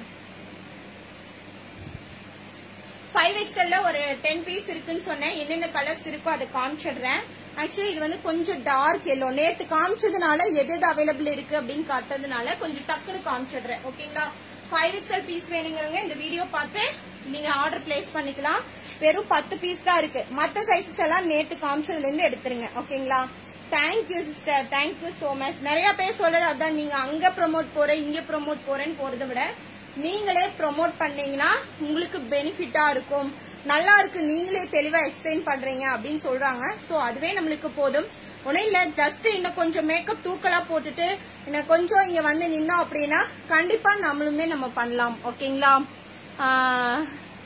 ஃபைவ் எக்ஸ்எல்ல ஒரு டென் பீஸ் இருக்குன்னு சொன்னேன் என்னென்ன கலர்ஸ் இருக்கோ அதை காமிச்சிடுறேன் ஆக்சுவலி இது வந்து கொஞ்சம் டார்க் எல்லோ நேத்து காமிச்சதுனால எது எது அவைலபிள் இருக்கு அப்படின்னு காட்டுறதுனால கொஞ்சம் டக்குன்னு காமிச்சிடுறேன் ஓகேங்களா ஃபைவ் எக்ஸ்எல் பீஸ் வேணுங்கிறவங்க இந்த வீடியோ பார்த்து நீங்க ஆர்டர் பிளேஸ் பண்ணிக்கலாம் வெறும் பத்து பீஸ் தான் இருக்கு மத்த சைஸஸ் எல்லாம் நேத்து காமிச்சதுல இருந்து எடுத்துருங்க ஓகேங்களா thank you sister thank you so much நிறைய பேர் சொல்றது அதான் நீங்க அங்க ப்ரோமோட் போறேன் இங்க ப்ரோமோட் போறேன்னு போறதை விட நீங்களே ப்ரோமோட் பண்ணீங்கன்னா உங்களுக்கு பெனிஃபிட்டா இருக்கும் நல்லா இருக்கு நீங்களே தெளிவா எக்ஸ்பிளைன் பண்றீங்க அப்படின்னு சொல்றாங்க சோ அதுவே நம்மளுக்கு போதும் ஒன்னும் இல்ல ஜஸ்ட் இன்னும் கொஞ்சம் மேக்கப் தூக்கலா போட்டுட்டு இன்னும் கொஞ்சம் இங்க வந்து நின்னோம் அப்படின்னா கண்டிப்பா நம்மளுமே நம்ம பண்ணலாம் ஓகேங்களா ஆஹ்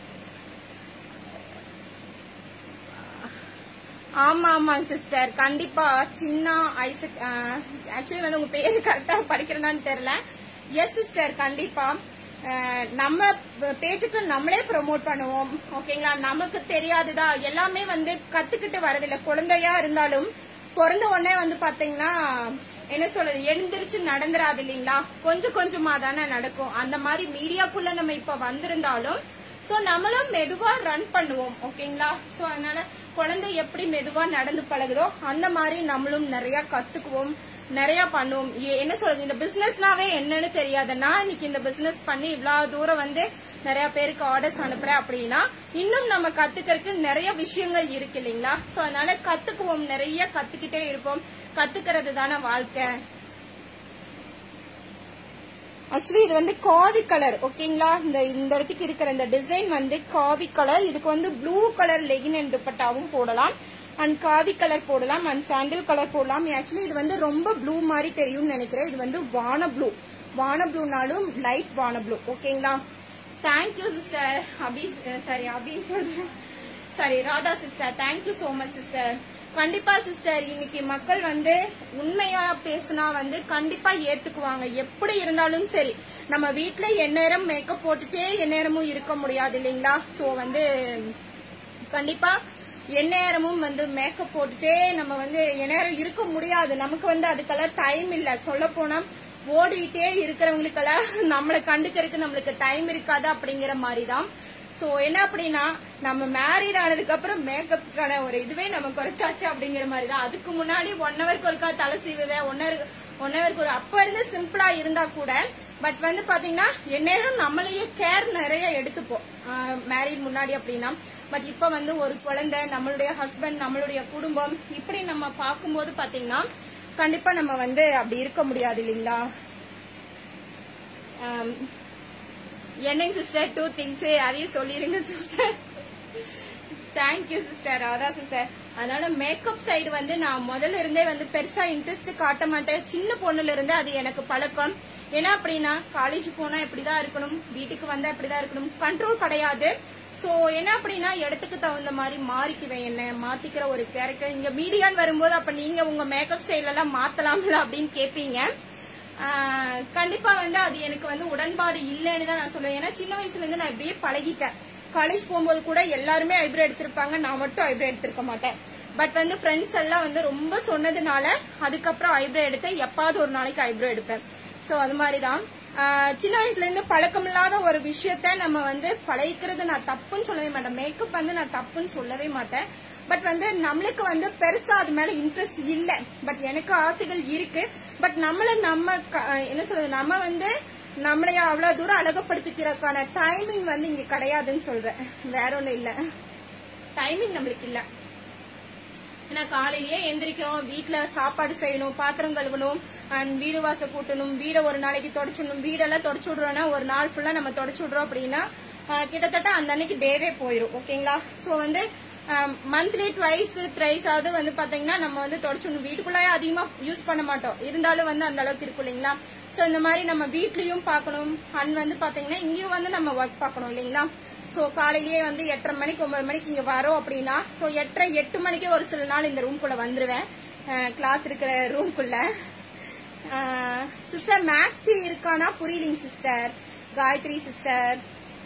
ஆமா ஆமாங்க சிஸ்டர் கண்டிப்பா சின்ன ஐசக் ஆக்சுவலி வந்து உங்க பேரு கரெக்டா படிக்கிறேனான்னு தெரியல எஸ் சிஸ்டர் கண்டிப்பா அஹ், நம்ம பேஜுக்கு நம்மளே ப்ரோமோட் பண்ணுவோம் ஓகேங்களா நமக்கு தெரியாதுதா எல்லாமே வந்து கத்துக்கிட்டு வரதில்ல குழந்தையா இருந்தாலும் பிறந்த உடனே வந்து பாத்தீங்கன்னா என்ன சொல்றது எழுந்திருச்சு நடந்துராது இல்லைங்களா கொஞ்சம் கொஞ்சமா தானே நடக்கும் அந்த மாதிரி மீடியாக்குள்ள நம்ம இப்ப வந்திருந்தாலும் சோ நம்மளும் மெதுவா ரன் பண்ணுவோம் ஓகேங்களா சோ அதனால குழந்தை எப்படி மெதுவா நடந்து பழகுதோ அந்த மாதிரி நம்மளும் நிறைய கத்துக்குவோம் நிறைய பண்ணுவோம் எ- என்ன சொல்றது இந்த பிசினஸ்னாவே என்னன்னு தெரியாது நான் இன்னைக்கு இந்த பிசினஸ் பண்ணி இவ்வளவு தூரம் வந்து நிறைய பேருக்கு ஆர்டர்ஸ் அனுப்புறேன் அப்படின்னா இன்னும் நம்ம கத்துக்கிறதுக்கு நிறைய விஷயங்கள் இருக்கு இல்லைங்களா சோ அதனால கத்துக்குவோம் நிறைய கத்துக்கிட்டே இருப்போம் கத்துக்கிறது தானே வாழ்க்கை ஆக்சுவலி இது வந்து காவி கலர் ஓகேங்களா இந்த இந்த இடத்துக்கு இருக்கிற இந்த டிசைன் வந்து காவி கலர் இதுக்கு வந்து ப்ளூ கலர் லெகின் அண்ட் துப்பட்டாவும் போடலாம் அண்ட் காவி கலர் போடலாம் அண்ட் சாண்டில் கலர் போடலாம் ஆக்சுவலி இது வந்து ரொம்ப ப்ளூ மாதிரி தெரியும்னு நினைக்கிறேன் இது வந்து வான ப்ளூ வான ப்ளூனாலும் லைட் வான ப்ளூ ஓகேங்களா தேங்க்யூ சிஸ்டர் அபி சாரி அபின்னு சொல்றேன் சரி Radha sister thank you so much sister கண்டிப்பா சிஸ்டர் இன்னைக்கு மக்கள் வந்து உண்மையா பேசுனா வந்து கண்டிப்பா ஏத்துக்குவாங்க எப்படி இருந்தாலும் சரி நம்ம வீட்ல எந்நேரம் மேக்கப் போட்டுட்டே எந்நேரமும் இருக்க முடியாது இல்லைங்களா சோ வந்து கண்டிப்பா எந்நேரமும் வந்து மேக்கப் போட்டுட்டே நம்ம வந்து எந்நேரம் இருக்க முடியாது நமக்கு வந்து அதுக்கெல்லாம் டைம் இல்ல சொல்ல போனா ஓடிட்டே இருக்கிறவங்களுக்கெல்லாம் நம்மளை கண்டுக்கிறதுக்கு நம்மளுக்கு டைம் இருக்காது அப்படிங்கிற மாதிரி தான் சோ என்ன அப்படின்னா நம்ம மேரிட் ஆனதுக்கு அப்புறம் மேக்கப்புக்கான ஒரு இதுவே நம்ம குறைச்சாச்சு அப்படிங்கிற மாதிரி தான் அதுக்கு முன்னாடி ஒன் ஹவருக்கு ஒருக்கா தலை சீவுவேன் ஒன் ஹவர் ஒன் ஹவருக்கு ஒரு அப்ப இருந்து சிம்பிளா இருந்தா கூட பட் வந்து பாத்தீங்கன்னா எந்நேரம் நம்மளையே கேர் நிறைய எடுத்துப்போம் மேரிட் முன்னாடி அப்படின்னா பட் இப்ப வந்து ஒரு குழந்தை நம்மளுடைய ஹஸ்பண்ட் நம்மளுடைய குடும்பம் இப்படி நம்ம பார்க்கும்போது பாத்தீங்கன்னா கண்டிப்பா நம்ம வந்து அப்படி இருக்க முடியாது இல்லைங்களா ஆம், என்னங்க சிஸ்டர் டூ திங்ஸ் அதையும் சொல்லிருங்க சிஸ்டர் தேங்க்யூ சிஸ்டர் அதான் சிஸ்டர் அதனால மேக்கப் சைடு வந்து நான் முதல்ல இருந்தே வந்து பெருசா இன்ட்ரெஸ்ட் காட்ட மாட்டேன் சின்ன பொண்ணுல இருந்தே அது எனக்கு பழக்கம் ஏன்னா அப்படின்னா காலேஜ் போனா இப்படிதான் இருக்கணும் வீட்டுக்கு வந்தா இப்படிதான் இருக்கணும் கண்ட்ரோல் கிடையாது சோ என்ன அப்படின்னா இடத்துக்கு தகுந்த மாதிரி மாறிக்குவேன் என்ன மாத்திக்கிற ஒரு கேரக்டர் இங்க மீடியான்னு வரும்போது அப்ப நீங்க உங்க மேக்கப் ஸ்டைல் எல்லாம் மாத்தலாம்ல அப்படின்னு கேப்பீங்க ஆஹ் கண்டிப்பா வந்து அது எனக்கு வந்து உடன்பாடு இல்லைன்னு தான் நான் சொல்லுவேன் ஏன்னா சின்ன வயசுல இருந்து நான் இப்படியே பழகிட்டேன் காலேஜ் போகும்போது கூட எல்லாருமே ஐப்ரோ எடுத்திருப்பாங்க நான் மட்டும் ஐப்ரோ எடுத்திருக்க மாட்டேன் பட் வந்து ஃப்ரெண்ட்ஸ் எல்லாம் வந்து ரொம்ப சொன்னதுனால அதுக்கப்புறம் ஐப்ரோ எடுத்தேன் எப்பாவது ஒரு நாளைக்கு ஐப்ரோ எடுப்பேன் சோ அது மாதிரிதான் ஆஹ் சின்ன வயசுல இருந்து பழக்கமில்லாத ஒரு விஷயத்த நம்ம வந்து பழகிக்கிறது நான் தப்புன்னு சொல்லவே மாட்டேன் மேக்கப் வந்து நான் தப்புன்னு சொல்லவே மாட்டேன் பட் வந்து நம்மளுக்கு வந்து பெருசா அது மேல இன்ட்ரெஸ்ட் இல்ல பட் எனக்கு ஆசைகள் இருக்கு பட் நம்மள நம்ம க- என்ன சொல்றது நம்ம வந்து நம்மளைய அவ்வளவு தூரம் அழகுபடுத்திக்கிறதுக்கான டைமிங் வந்து இங்க கிடையாதுன்னு சொல்றேன் வேற ஒண்ணும் இல்ல டைமிங் நம்மளுக்கு இல்ல ஏன்னா காலையிலேயே எந்திரிக்கணும் வீட்ல சாப்பாடு செய்யணும் பாத்திரம் கழுவணும் அண்ட் வீடு வாசல் கூட்டணும் வீடை ஒரு நாளைக்கு தொடச்சிடணும் வீடெல்லாம் தொடச்சு விடுறோம்னா ஒரு நாள் ஃபுல்லா நம்ம தொடச்சு விடுறோம் அப்படின்னா ஆஹ் கிட்டத்தட்ட அந்த அன்னைக்கு டேவே போயிடும் ஓகேங்களா சோ வந்து மந்த்லி ட்வைஸ் த்ரைஸ் ஆகுது வந்து பாத்தீங்கன்னா நம்ம வந்து தொடச்சிடணும் வீட்டுக்குள்ளாயே அதிகமா யூஸ் பண்ண மாட்டோம் இருந்தாலும் வந்து அந்த அளவுக்கு இருக்கும் இல்லைங்களா சோ இந்த மாதிரி நம்ம வீட்லயும் பார்க்கணும் அண்ட் வந்து பாத்தீங்கன்னா இங்கேயும் வந்து நம்ம ஒர்க் பார்க்கணும் இல்லைங்களா சோ காலையிலேயே வந்து எட்டரை மணிக்கு ஒன்பது மணிக்கு இங்க வரோம் அப்படின்னா சோ எட்டரை எட்டு மணிக்கே ஒரு சில நாள் இந்த ரூம்குள்ள வந்துருவேன் கிளாத் இருக்கிற ரூம்குள்ள சிஸ்டர் மேக்ஸி இருக்கானா புரியலிங்க சிஸ்டர் காயத்ரி சிஸ்டர்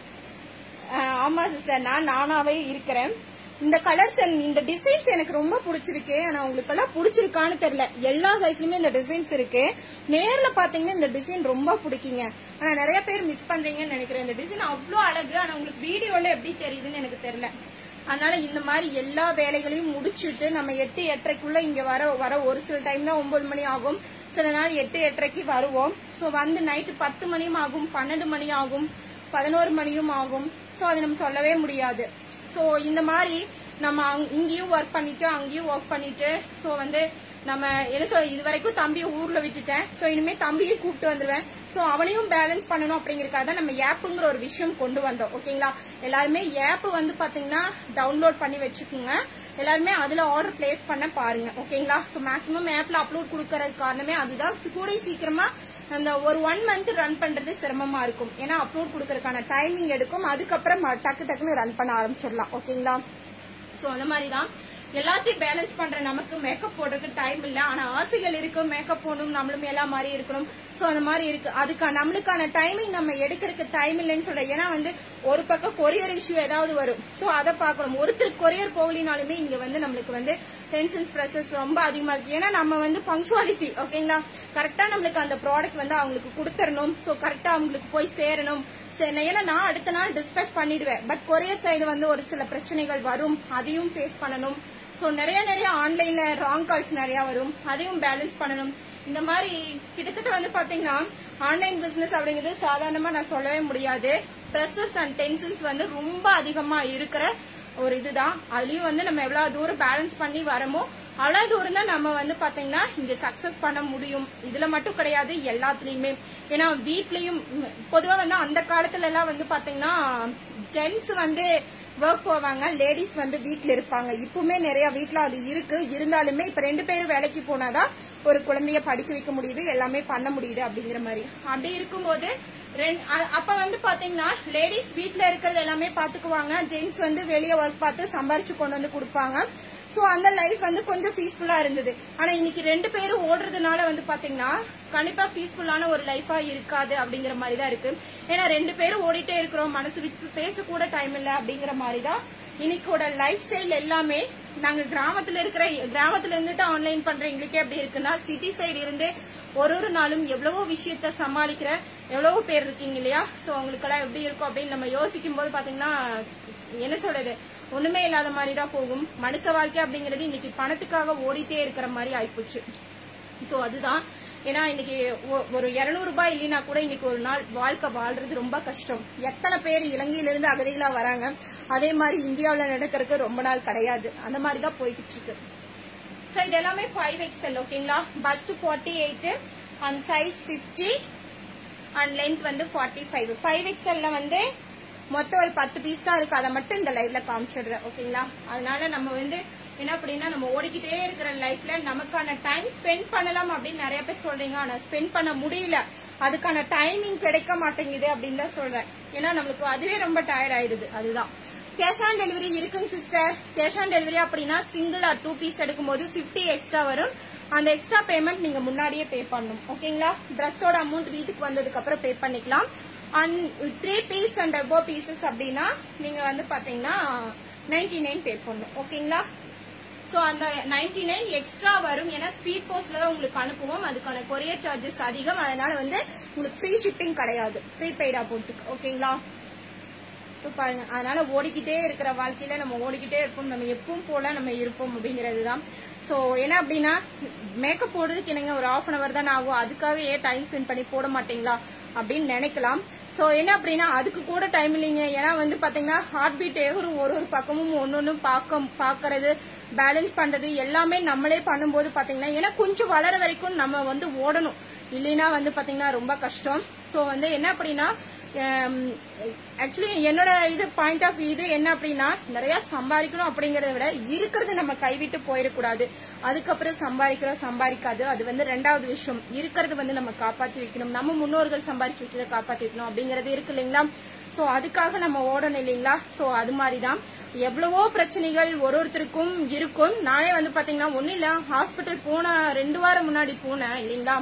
ஆமா சிஸ்டர் நான் நானாவே இருக்கிறேன் இந்த கலர்ஸ் இந்த டிசைன்ஸ் எனக்கு ரொம்ப பிடிச்சிருக்கு ஆனா உங்களுக்கு எல்லாம் பிடிச்சிருக்கான்னு தெரியல எல்லா சைஸ்லயுமே இந்த டிசைன்ஸ் இருக்கு நேர்ல பாத்தீங்கன்னா இந்த டிசைன் ரொம்ப பிடிக்குங்க ஆனா நிறைய பேர் மிஸ் பண்றீங்கன்னு நினைக்கிறேன் இந்த டிசைன் அவ்வளோ அழகு ஆனா உங்களுக்கு வீடியோல எப்படி தெரியுதுன்னு எனக்கு தெரியல அதனால இந்த மாதிரி எல்லா வேலைகளையும் முடிச்சுட்டு நம்ம எட்டு எட்டரைக்குள்ள இங்க வர வர ஒரு சில டைம் தான் ஒன்பது மணி ஆகும் சில நாள் எட்டு எட்டரைக்கு வருவோம் ஸோ வந்து நைட்டு பத்து மணியும் ஆகும் பன்னெண்டு மணி ஆகும் பதினோரு மணியும் ஆகும் ஸோ அது நம்ம சொல்லவே முடியாது ஸோ இந்த மாதிரி நம்ம அங்க- இங்கேயும் ஒர்க் பண்ணிட்டு அங்கேயும் ஒர்க் பண்ணிட்டு ஸோ வந்து நம்ம என்ன சொல்ல இது வரைக்கும் தம்பியை ஊர்ல விட்டுட்டேன் ஸோ இனிமே தம்பியும் கூப்பிட்டு வந்துருவேன் ஸோ அவனையும் பேலன்ஸ் பண்ணணும் அப்படிங்கறதுக்காக தான் நம்ம ஆப்புங்கிற ஒரு விஷயம் கொண்டு வந்தோம் ஓகேங்களா எல்லாருமே ஆப் வந்து பாத்தீங்கன்னா டவுன்லோட் பண்ணி வச்சுக்கோங்க எல்லாருமே அதுல ஆர்டர் பிளேஸ் பண்ண பாருங்க ஓகேங்களா ஸோ மேக்ஸிமம் ஆப்ல அப்லோட் கொடுக்கறதுக்கு காரணமே அதுதான் கூட சீக்கிரமா அந்த ஒரு ஒன் மந்த் ரன் பண்றது சிரமமா இருக்கும் ஏன்னா அப்லோட் கொடுக்கறதுக்கான டைமிங் எடுக்கும் அதுக்கப்புறம் ம- டக்கு டக்குன்னு ரன் பண்ண ஆரம்பிச்சிடலாம் ஓகேங்களா ஸோ அந்த மாதிரி தான் எல்லாத்தையும் பேலன்ஸ் பண்ற நமக்கு மேக்கப் போடுறதுக்கு டைம் இல்ல ஆனா ஆசைகள் இருக்கு மேக்கப் போடணும் நம்மளும் எல்லா மாதிரி இருக்கணும் சோ அந்த மாதிரி இருக்கு அதுக்கான நம்மளுக்கான டைமிங் நம்ம எடுக்கிறதுக்கு டைம் இல்லைன்னு சொல்றேன் ஏன்னா வந்து ஒரு பக்கம் கொரியர் இஷ்யூ ஏதாவது வரும் சோ அதை பார்க்கணும் ஒருத்தர் கொரியர் போகலினாலுமே இங்க வந்து நம்மளுக்கு வந்து டென்ஷன் ப்ரெஷர்ஸ் ரொம்ப அதிகமா இருக்கு ஏன்னா நம்ம வந்து பங்க்சுவாலிட்டி ஓகேங்களா கரெக்டா நம்மளுக்கு அந்த ப்ராடக்ட் வந்து அவங்களுக்கு கொடுத்துடணும் சோ கரெக்டா அவங்களுக்கு போய் சேரணும் சரி, ஏன்னா நான் அடுத்த நாள் டிஸ்பேச் பண்ணிடுவேன் பட் கொரியர் சைடு வந்து ஒரு சில பிரச்சனைகள் வரும் அதையும் ஃபேஸ் பண்ணணும் ஸோ நிறைய நிறைய ஆன்லைன்ல ராங் கால்ஸ் நிறைய வரும் அதையும் பேலன்ஸ் பண்ணணும் இந்த மாதிரி கிட்டத்தட்ட வந்து பாத்தீங்கன்னா ஆன்லைன் பிசினஸ் அப்படிங்கிறது சாதாரணமா நான் சொல்லவே முடியாது ப்ரெஷர்ஸ் அண்ட் டென்ஷன்ஸ் வந்து ரொம்ப அதிகமா இருக்கிற ஒரு இதுதான் அதுலயும் வந்து நம்ம எவ்வளவு தூரம் பேலன்ஸ் பண்ணி வரமோ அவ்வளவு தூரம் தான் நம்ம வந்து பாத்தீங்கன்னா இங்க சக்சஸ் பண்ண முடியும் இதுல மட்டும் கிடையாது எல்லாத்துலயுமே ஏன்னா வீட்லயும் ம், பொதுவா வந்து அந்த காலத்துல எல்லாம் வந்து பாத்தீங்கன்னா ஜென்ஸ் வந்து ஒர்க் போவாங்க லேடிஸ் வந்து வீட்ல இருப்பாங்க இப்பவுமே நிறைய வீட்ல அது இருக்கு இருந்தாலுமே இப்ப ரெண்டு பேரும் வேலைக்கு போனாதான் ஒரு குழந்தைய படிக்க வைக்க முடியுது எல்லாமே பண்ண முடியுது அப்படிங்கிற மாதிரி அப்படி இருக்கும்போது ரெண்- அ- அப்ப வந்து பாத்தீங்கன்னா லேடிஸ் வீட்ல இருக்கிறது எல்லாமே பாத்துக்குவாங்க ஜென்ஸ் வந்து வெளியே ஒர்க் பார்த்து சம்பாரிச்சு கொண்டு வந்து கொடுப்பாங்க சோ அந்த லைஃப் வந்து கொஞ்சம் பீஸ்ஃபுல்லா இருந்தது ஆனா இன்னைக்கு ரெண்டு பேரும் ஓடுறதுனால வந்து பாத்தீங்கன்னா கண்டிப்பா பீஸ்ஃபுல்லான ஒரு லைஃபா இருக்காது அப்படிங்கிற மாதிரி தான் இருக்கு ஏன்னா ரெண்டு பேரும் ஓடிட்டே இருக்கிறோம் மனசு விட்டு பேச கூட டைம் இல்ல அப்படிங்கிற மாதிரி தான் இன்னைக்கோட லைஃப் ஸ்டைல் எல்லாமே நாங்க கிராமத்துல இருக்கிற கிராமத்துல இருந்துட்டு ஆன்லைன் பண்ற எங்களுக்கே எப்படி இருக்குன்னா சிட்டி சைடு இருந்து ஒரு ஒரு நாளும் எவ்வளவோ விஷயத்த சமாளிக்கிற எவ்வளவோ பேர் இருக்கீங்க இல்லையா சோ உங்களுக்கெல்லாம் எப்படி இருக்கும் அப்படின்னு நம்ம யோசிக்கும் போது பாத்தீங்கன்னா என்ன சொல்றது ஒண்ணுமே இல்லாத மாதிரி தான் போகும் மனுஷ வாழ்க்கை அப்படிங்கிறது இன்னைக்கு பணத்துக்காக ஓடிட்டே இருக்கிற மாதிரி ஆயிப்போச்சு சோ அதுதான் ஏன்னா இன்னைக்கு ஒ- ஒரு 200 ரூபாய் இல்லைன்னா கூட இன்னைக்கு ஒரு நாள் வாழ்க்கை வாழ்றது ரொம்ப கஷ்டம் எத்தனை பேர் இலங்கையில இருந்து அகதிகளா வராங்க அதே மாதிரி இந்தியாவுல நடக்கிறதுக்கு ரொம்ப நாள் கிடையாது அந்த மாதிரி தான் போய்கிட்டு இருக்கு ஸோ இது எல்லாமே ஃபைவ் எக்ஸ்எல் ஓகேங்களா bust forty eight and size fifty and length வந்து ஃபார்ட்டி ஃபைவ் ஃபைவ் எக்ஸ்எல்ல வந்து மொத்தம் ஒரு பத்து பீஸ் தான் இருக்கு அதை மட்டும் இந்த லைவ்ல காமிச்சிடுறேன் ஓகேங்களா அதனால நம்ம வந்து என்ன அப்படின்னா நம்ம ஓடிக்கிட்டே இருக்கிற லைஃப்ல நமக்கான டைம் ஸ்பெண்ட் பண்ணலாம் அப்படின்னு நிறைய பேர் சொல்றீங்க ஆனா ஸ்பெண்ட் பண்ண முடியல அதுக்கான டைமிங் கிடைக்க மாட்டேங்குது அப்படின்னு தான் சொல்றேன் ஏன்னா நம்மளுக்கு அதுவே ரொம்ப டயர்ட் ஆயிடுது அதுதான் கேஷ் ஆன் டெலிவரி இருக்குங்க சிஸ்டர் கேஷ் ஆன் டெலிவரி அப்படின்னா சிங்கிள் ஆர் டூ பீஸ் எடுக்கும்போது 50 எக்ஸ்ட்ரா வரும் அந்த எக்ஸ்ட்ரா பேமெண்ட் நீங்க முன்னாடியே பே பண்ணணும் ஓகேங்களா ட்ரெஸ்ஸோட அமௌண்ட் வீட்டுக்கு வந்ததுக்கு அப்புறம் பே பண்ணிக்கலாம் and three piece and above pieces அப்படின்னா நீங்க வந்து பாத்தீங்கன்னா நைன்டி நைன் பே பண்ணணும் ஓகேங்களா ஸோ அந்த நைன்டி நைன் எக்ஸ்ட்ரா வரும் ஏன்னா ஸ்பீட் போஸ்ட்ல தான் உங்களுக்கு அனுப்புவோம் அதுக்கான கொரியர் சார்ஜஸ் அதிகம் அதனால வந்து உங்களுக்கு ஃப்ரீ ஷிப்பிங் கிடையாது ப்ரீபெய்டா போட்டுக்கு ஓகேங்களா ஸோ பாருங்க அதனால ஓடிக்கிட்டே இருக்கிற வாழ்க்கையில நம்ம ஓடிக்கிட்டே இருப்போம் நம்ம எப்பவும் போல நம்ம இருப்போம் அப்படிங்கிறது தான் ஸோ என்ன அப்படின்னா மேக்கப் போடுறதுக்கு என்னங்க ஒரு ஆஃப் அன் அவர் தானே ஆகும் அதுக்காக ஏன் டைம் ஸ்பெண்ட் பண்ணி போட மாட்டீங்களா அப்படின்னு நினைக்கலாம் ஸோ என்ன அப்படின்னா அதுக்கு கூட டைம் இல்லைங்க ஏன்னா வந்து பாத்தீங்கன்னா ஹார்ட் பீட் ஒரு ஒரு ஒரு பக்கமும் ஒன்னொன்னு பார்க்க பார்க்கறது பேலன்ஸ் பண்றது எல்லாமே நம்மளே பண்ணும்போது பாத்தீங்கன்னா ஏன்னா கொஞ்சம் வளர வரைக்கும் நம்ம வந்து ஓடணும் இல்லைன்னா வந்து பாத்தீங்கன்னா ரொம்ப கஷ்டம் ஸோ வந்து என்ன அப்படின்னா ஆக்சுவலி என்னோட இது பாயிண்ட் ஆஃப் இது என்ன அப்படின்னா நிறைய சம்பாதிக்கணும் அப்படிங்கறத விட இருக்கிறது நம்ம கைவிட்டு போயிடக்கூடாது அதுக்கப்புறம் சம்பாதிக்கிறோம் சம்பாதிக்காது அது வந்து ரெண்டாவது விஷயம் இருக்கிறது வந்து நம்ம காப்பாத்தி வைக்கணும் நம்ம முன்னோர்கள் சம்பாதிச்சு வச்சதை காப்பாத்தி வைக்கணும் அப்படிங்கறது இருக்கு இல்லைங்களா சோ அதுக்காக நம்ம ஓடணும் இல்லைங்களா சோ அது மாதிரிதான் எவ்வளவோ பிரச்சனைகள் ஒரு ஒருத்தருக்கும் இருக்கும் நானே வந்து பாத்தீங்கன்னா ஒண்ணு இல்ல ஹாஸ்பிட்டல் போன ரெண்டு வாரம் முன்னாடி போனேன் இல்லைங்களா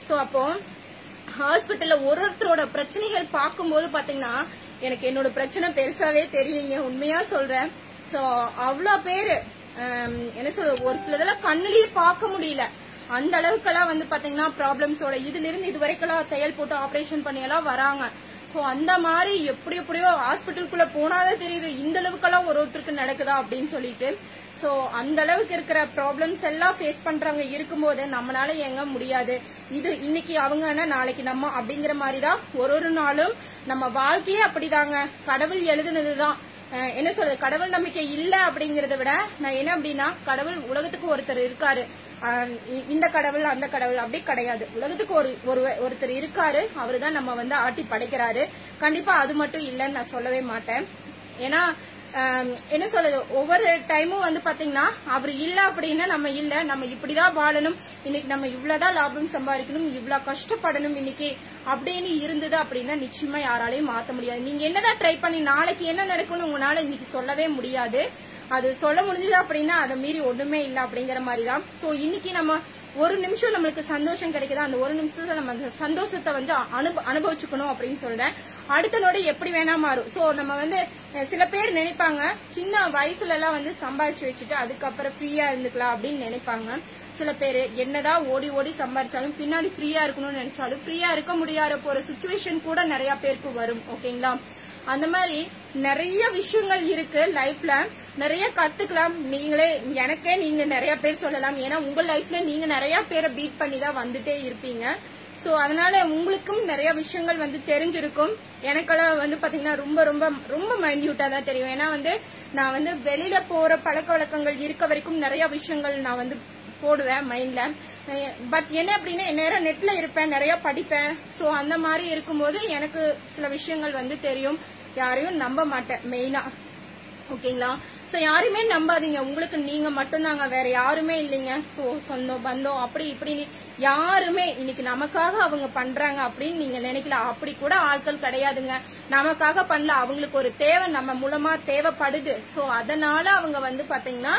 சோ அப்போ ஹாஸ்பிட்டல்ல ஒரு ஒருத்தரோட பிரச்சனைகள் பார்க்கும்போது பாத்தீங்கன்னா எனக்கு என்னோட பிரச்சனை பெருசாவே தெரியுங்க உண்மையா சொல்றேன் சோ அவ்வளோ பேரு ஹம், என்ன சொல்றது ஒரு சிலதெல்லாம் கண்ணுலயே பார்க்க முடியல அந்த அளவுக்கெல்லாம் வந்து பாத்தீங்கன்னா ப்ராப்ளம்ஸோட இதுல இருந்து இது வரைக்கும் தையல் போட்டு ஆபரேஷன் பண்ணி எல்லாம் வராங்க சோ அந்த மாதிரி எப்படி எப்படியோ ஹாஸ்பிட்டலுக்குள்ள போனாதான் தெரியுது இந்த அளவுக்கெல்லாம் ஒரு ஒருத்தருக்கு நடக்குதா அப்படின்னு சொல்லிட்டு சோ அந்த அளவுக்கு இருக்கிற ப்ராப்ளம்ஸ் எல்லாம் ஃபேஸ் பண்றவங்க இருக்கும்போது நம்மளால எங்க முடியாது இது இன்னைக்கு அவங்கன்னா நாளைக்கு நம்ம அப்படிங்கிற மாதிரி தான் ஒரு ஒரு நாளும் நம்ம வாழ்க்கையே அப்படிதாங்க கடவுள் எழுதுனதுதான் அஹ் என்ன சொல்றது கடவுள் நம்பிக்கை இல்ல அப்படிங்கறத விட நான் என்ன அப்படின்னா கடவுள் உலகத்துக்கு ஒருத்தர் இருக்காரு அஹ் இ- இந்த கடவுள் அந்த கடவுள் அப்படி கிடையாது உலகத்துக்கு ஒரு ஒரு ஒருத்தர் இருக்காரு அவரு தான் நம்ம வந்து ஆட்டி படைக்கிறாரு கண்டிப்பா அது மட்டும் இல்லைன்னு நான் சொல்லவே மாட்டேன் ஏன்னா ஆம், என்ன சொல்றது ஒவ்வொரு டைமும் வந்து பாத்தீங்கன்னா அவர் இல்ல அப்படின்னா நம்ம இல்ல நம்ம இப்படிதான் வாழணும் இன்னைக்கு நம்ம இவ்வளவுதான் லாபம் சம்பாதிக்கணும் இவ்வளவு கஷ்டப்படணும் இன்னைக்கு அப்படின்னு இருந்தது அப்படின்னா நிச்சயமா யாராலையும் மாத்த முடியாது நீங்க என்னதான் ட்ரை பண்ணி நாளைக்கு என்ன நடக்கும்னு உங்களால இன்னைக்கு சொல்லவே முடியாது அது சொல்ல முடிஞ்சது அப்படின்னா அதை மீறி ஒண்ணுமே இல்ல அப்படிங்கிற மாதிரி தான் சோ இன்னைக்கு நம்ம ஒரு நிமிஷம் நம்மளுக்கு சந்தோஷம் கிடைக்குதா அந்த ஒரு நிமிஷத்துல நம்ம அந்த சந்தோஷத்தை வந்து அனுப அனுபவிச்சுக்கணும் அப்படின்னு சொல்றேன் அடுத்த நொடி எப்படி வேணா மாறும் சோ நம்ம வந்து அஹ், சில பேர் நினைப்பாங்க சின்ன வயசுல எல்லாம் வந்து சம்பாதிச்சு வச்சுட்டு அதுக்கப்புறம் ஃப்ரீயா இருந்துக்கலாம் அப்படின்னு நினைப்பாங்க சில பேர் என்னதான் ஓடி ஓடி சம்பாதிச்சாலும் பின்னாடி ஃப்ரீயா இருக்கணும்னு நினைச்சாலும் ஃப்ரீயா இருக்க முடியாத போற சுச்சுவேஷன் கூட நிறைய பேருக்கு வரும் ஓகேங்களா அந்த மாதிரி நிறைய விஷயங்கள் இருக்கு லைஃப்ல நிறைய கத்துக்கலாம் நீங்களே எனக்கே நீங்க நிறைய பேர் சொல்லலாம் ஏன்னா உங்க லைஃப்ல நீங்க நிறைய பேரை பீட் பண்ணி தான் வந்துட்டே இருப்பீங்க சோ அதனால உங்களுக்கும் நிறைய விஷயங்கள் வந்து தெரிஞ்சிருக்கும் எனக்கெல்லாம் வந்து பாத்தீங்கன்னா ரொம்ப ரொம்ப ரொம்ப மைன்யூட்டா தான் தெரியும் ஏன்னா வந்து நான் வந்து வெளியில போற பழக்க வழக்கங்கள் இருக்க வரைக்கும் நிறைய விஷயங்கள் நான் வந்து போடுவேன் மைண்ட்ல பட் என்ன அப்படின்னா நேரம் நெட்ல இருப்பேன் நிறைய படிப்பேன் சோ அந்த மாதிரி இருக்கும்போது எனக்கு சில விஷயங்கள் வந்து தெரியும் யாரையும் நம்ப மாட்டேன் மெயினா ஓகேங்களா சோ யாருமே நம்பாதீங்க உங்களுக்கு நீங்க மட்டும்தாங்க வேற யாருமே இல்லைங்க சோ சொந்தம் பந்தம் அப்படி இப்படின்னு யாருமே இன்னைக்கு நமக்காக அவங்க பண்றாங்க அப்படின்னு நீங்க நினைக்கலாம் அப்படி கூட ஆட்கள் கிடையாதுங்க நமக்காக பண்ணல அவங்களுக்கு ஒரு தேவை நம்ம மூலமா தேவைப்படுது சோ அதனால அவங்க வந்து பாத்தீங்கன்னா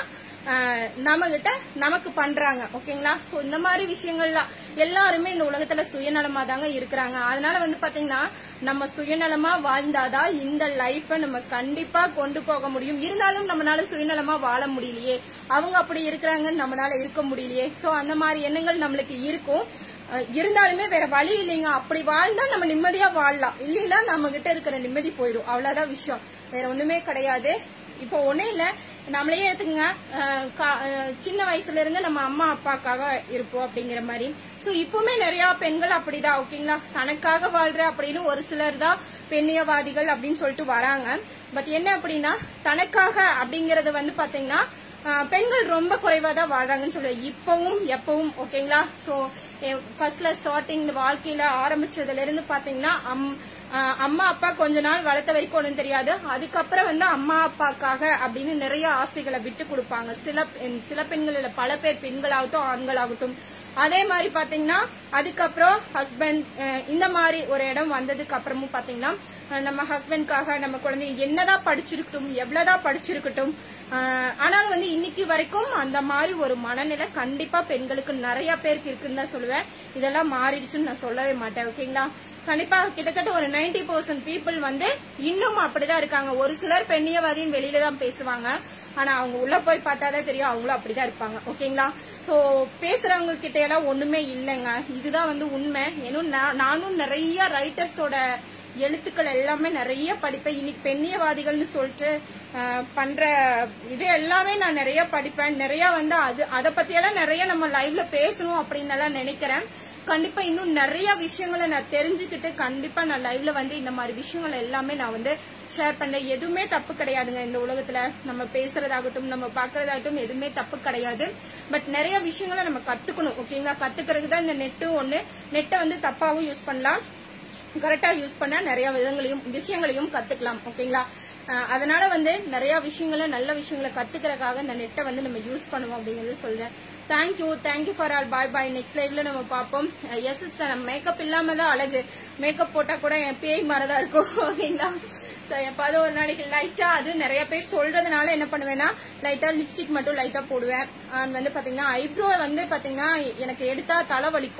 நம்ம கிட்ட நமக்கு பண்றாங்க ஓகேங்களா சோ இந்த மாதிரி விஷயங்கள்லாம் எல்லாருமே இந்த உலகத்துல சுயநலமா தாங்க இருக்கிறாங்க அதனால வந்து பாத்தீங்கன்னா நம்ம சுயநலமா வாழ்ந்தாதான் இந்த லைஃப நம்ம கண்டிப்பா கொண்டு போக முடியும் இருந்தாலும் நம்மளால சுயநலமா வாழ முடியலையே அவங்க அப்படி இருக்கிறாங்கன்னு நம்மளால இருக்க முடியலையே சோ அந்த மாதிரி எண்ணங்கள் நம்மளுக்கு இருக்கும் அஹ் இருந்தாலுமே வேற வழி இல்லைங்க அப்படி வாழ்ந்தா நம்ம நிம்மதியா வாழலாம் இல்லைன்னா நம்ம கிட்ட இருக்கிற நிம்மதி போயிடும் அவ்வளவுதான் விஷயம் வேற ஒண்ணுமே கிடையாது இப்போ ஒண்ணே இல்ல நம்மளே எடுத்துக்கங்க அஹ் கா- அஹ் சின்ன வயசுல இருந்து நம்ம அம்மா அப்பாக்காக இருப்போம் அப்படிங்கிற மாதிரி சோ இப்பவுமே நிறைய பெண்கள் அப்படிதான் ஓகேங்களா தனக்காக வாழ்ற அப்படின்னு ஒரு சிலர் தான் பெண்ணியவாதிகள் அப்படின்னு சொல்லிட்டு வராங்க பட் என்ன அப்படின்னா தனக்காக அப்படிங்கறது வந்து பாத்தீங்கன்னா ஆஹ் பெண்கள் ரொம்ப குறைவா தான் வாழ்றாங்கன்னு சொல்லுவேன் இப்பவும் எப்பவும் ஓகேங்களா சோ ஃபர்ஸ்ட்ல ஸ்டார்டிங் வாழ்க்கையில ஆரம்பிச்சதுல இருந்து பாத்தீங்கன்னா அம் ஆஹ் அம்மா அப்பா கொஞ்ச நாள் வளர்த்த வரைக்கும் ஒண்ணும் தெரியாது அதுக்கப்புறம் வந்து அம்மா அப்பாக்காக அப்படின்னு நிறைய ஆசைகளை விட்டு கொடுப்பாங்க சில பெண்- சில பெண்கள் இல்ல பல பேர் பெண்களாகட்டும் ஆண்களாகட்டும் அதே மாதிரி பாத்தீங்கன்னா அதுக்கப்புறம் ஹஸ்பண்ட் இந்த மாதிரி ஒரு இடம் வந்ததுக்கு அப்புறமும் பாத்தீங்கன்னா அஹ் நம்ம ஹஸ்பண்ட்காக நம்ம குழந்தை என்னதான் படிச்சிருக்கட்டும் எவ்வளவுதான் படிச்சிருக்கட்டும் அஹ் ஆனாலும் வந்து இன்னைக்கு வரைக்கும் அந்த மாதிரி ஒரு மனநிலை கண்டிப்பா பெண்களுக்கு நிறைய பேருக்கு இருக்குன்னு தான் சொல்லுவேன் இதெல்லாம் மாறிடுச்சுன்னு நான் சொல்லவே மாட்டேன் ஓகேங்களா கண்டிப்பா கிட்டத்தட்ட ஒரு 90% பர்சன்ட் பீப்புள் வந்து இன்னும் அப்படிதான் இருக்காங்க ஒரு சிலர் பெண்ணியவாதின்னு வெளியில தான் பேசுவாங்க ஆனா அவங்க உள்ள போய் பார்த்தாதான் தெரியும் அவங்களும் அப்படிதான் இருப்பாங்க ஓகேங்களா சோ பேசுறவங்க கிட்ட எல்லாம் ஒண்ணுமே இல்லைங்க இதுதான் வந்து உண்மை ஏன்னும் நான்- நானும் நிறைய ரைட்டர்ஸோட எழுத்துக்கள் எல்லாமே நிறைய படிப்பேன் இன்னைக்கு பெண்ணியவாதிகள்னு சொல்லிட்டு அஹ், பண்ற இது எல்லாமே நான் நிறைய படிப்பேன் நிறைய வந்து அது அதை பத்தியெல்லாம் நிறைய நம்ம லைவ்ல பேசணும் அப்படின்னு எல்லாம் நினைக்கிறேன் கண்டிப்பா இன்னும் நிறைய விஷயங்களை நான் தெரிஞ்சுக்கிட்டு கண்டிப்பா நான் லைவ்ல வந்து இந்த மாதிரி விஷயங்கள் எல்லாமே நான் வந்து ஷேர் பண்ணேன் எதுவுமே தப்பு கிடையாதுங்க இந்த உலகத்துல நம்ம பேசுறதாகட்டும் நம்ம பாக்குறதாகட்டும் எதுவுமே தப்பு கிடையாது பட் நிறைய விஷயங்களை நம்ம கத்துக்கணும் ஓகேங்களா கத்துக்கிறதுக்கு தான் இந்த நெட்டும் ஒண்ணு நெட்டை வந்து தப்பாவும் யூஸ் பண்ணலாம் கரெக்டா யூஸ் பண்ணா நிறைய விதங்களையும் விஷயங்களையும் கத்துக்கலாம் ஓகேங்களா அஹ் அதனால வந்து நிறைய விஷயங்களை நல்ல விஷயங்களை கத்துக்கிறதுக்காக இந்த நெட்டை வந்து நம்ம யூஸ் பண்ணுவோம் அப்படிங்கறது சொல்றேன் thank you thank you for all bye bye next லைவ்ல நம்ம பார்ப்போம் எஸ் சிஸ்டர் நம்ம மேக்கப் இல்லாம தான் அழகு மேக்கப் போட்டா கூட என் பேய் மாதிரிதான் இருக்கும் ஓகேங்களா ஸோ எப்பாவது ஒரு நாளைக்கு லைட்டா அது நிறைய பேர் சொல்றதுனால என்ன பண்ணுவேன்னா லைட்டா லிப்ஸ்டிக் மட்டும் லைட்டா போடுவேன் அண்ட் வந்து பாத்தீங்கன்னா ஐப்ரோ வந்து பாத்தீங்கன்னா எனக்கு எடுத்தா தலை வலிக்கும்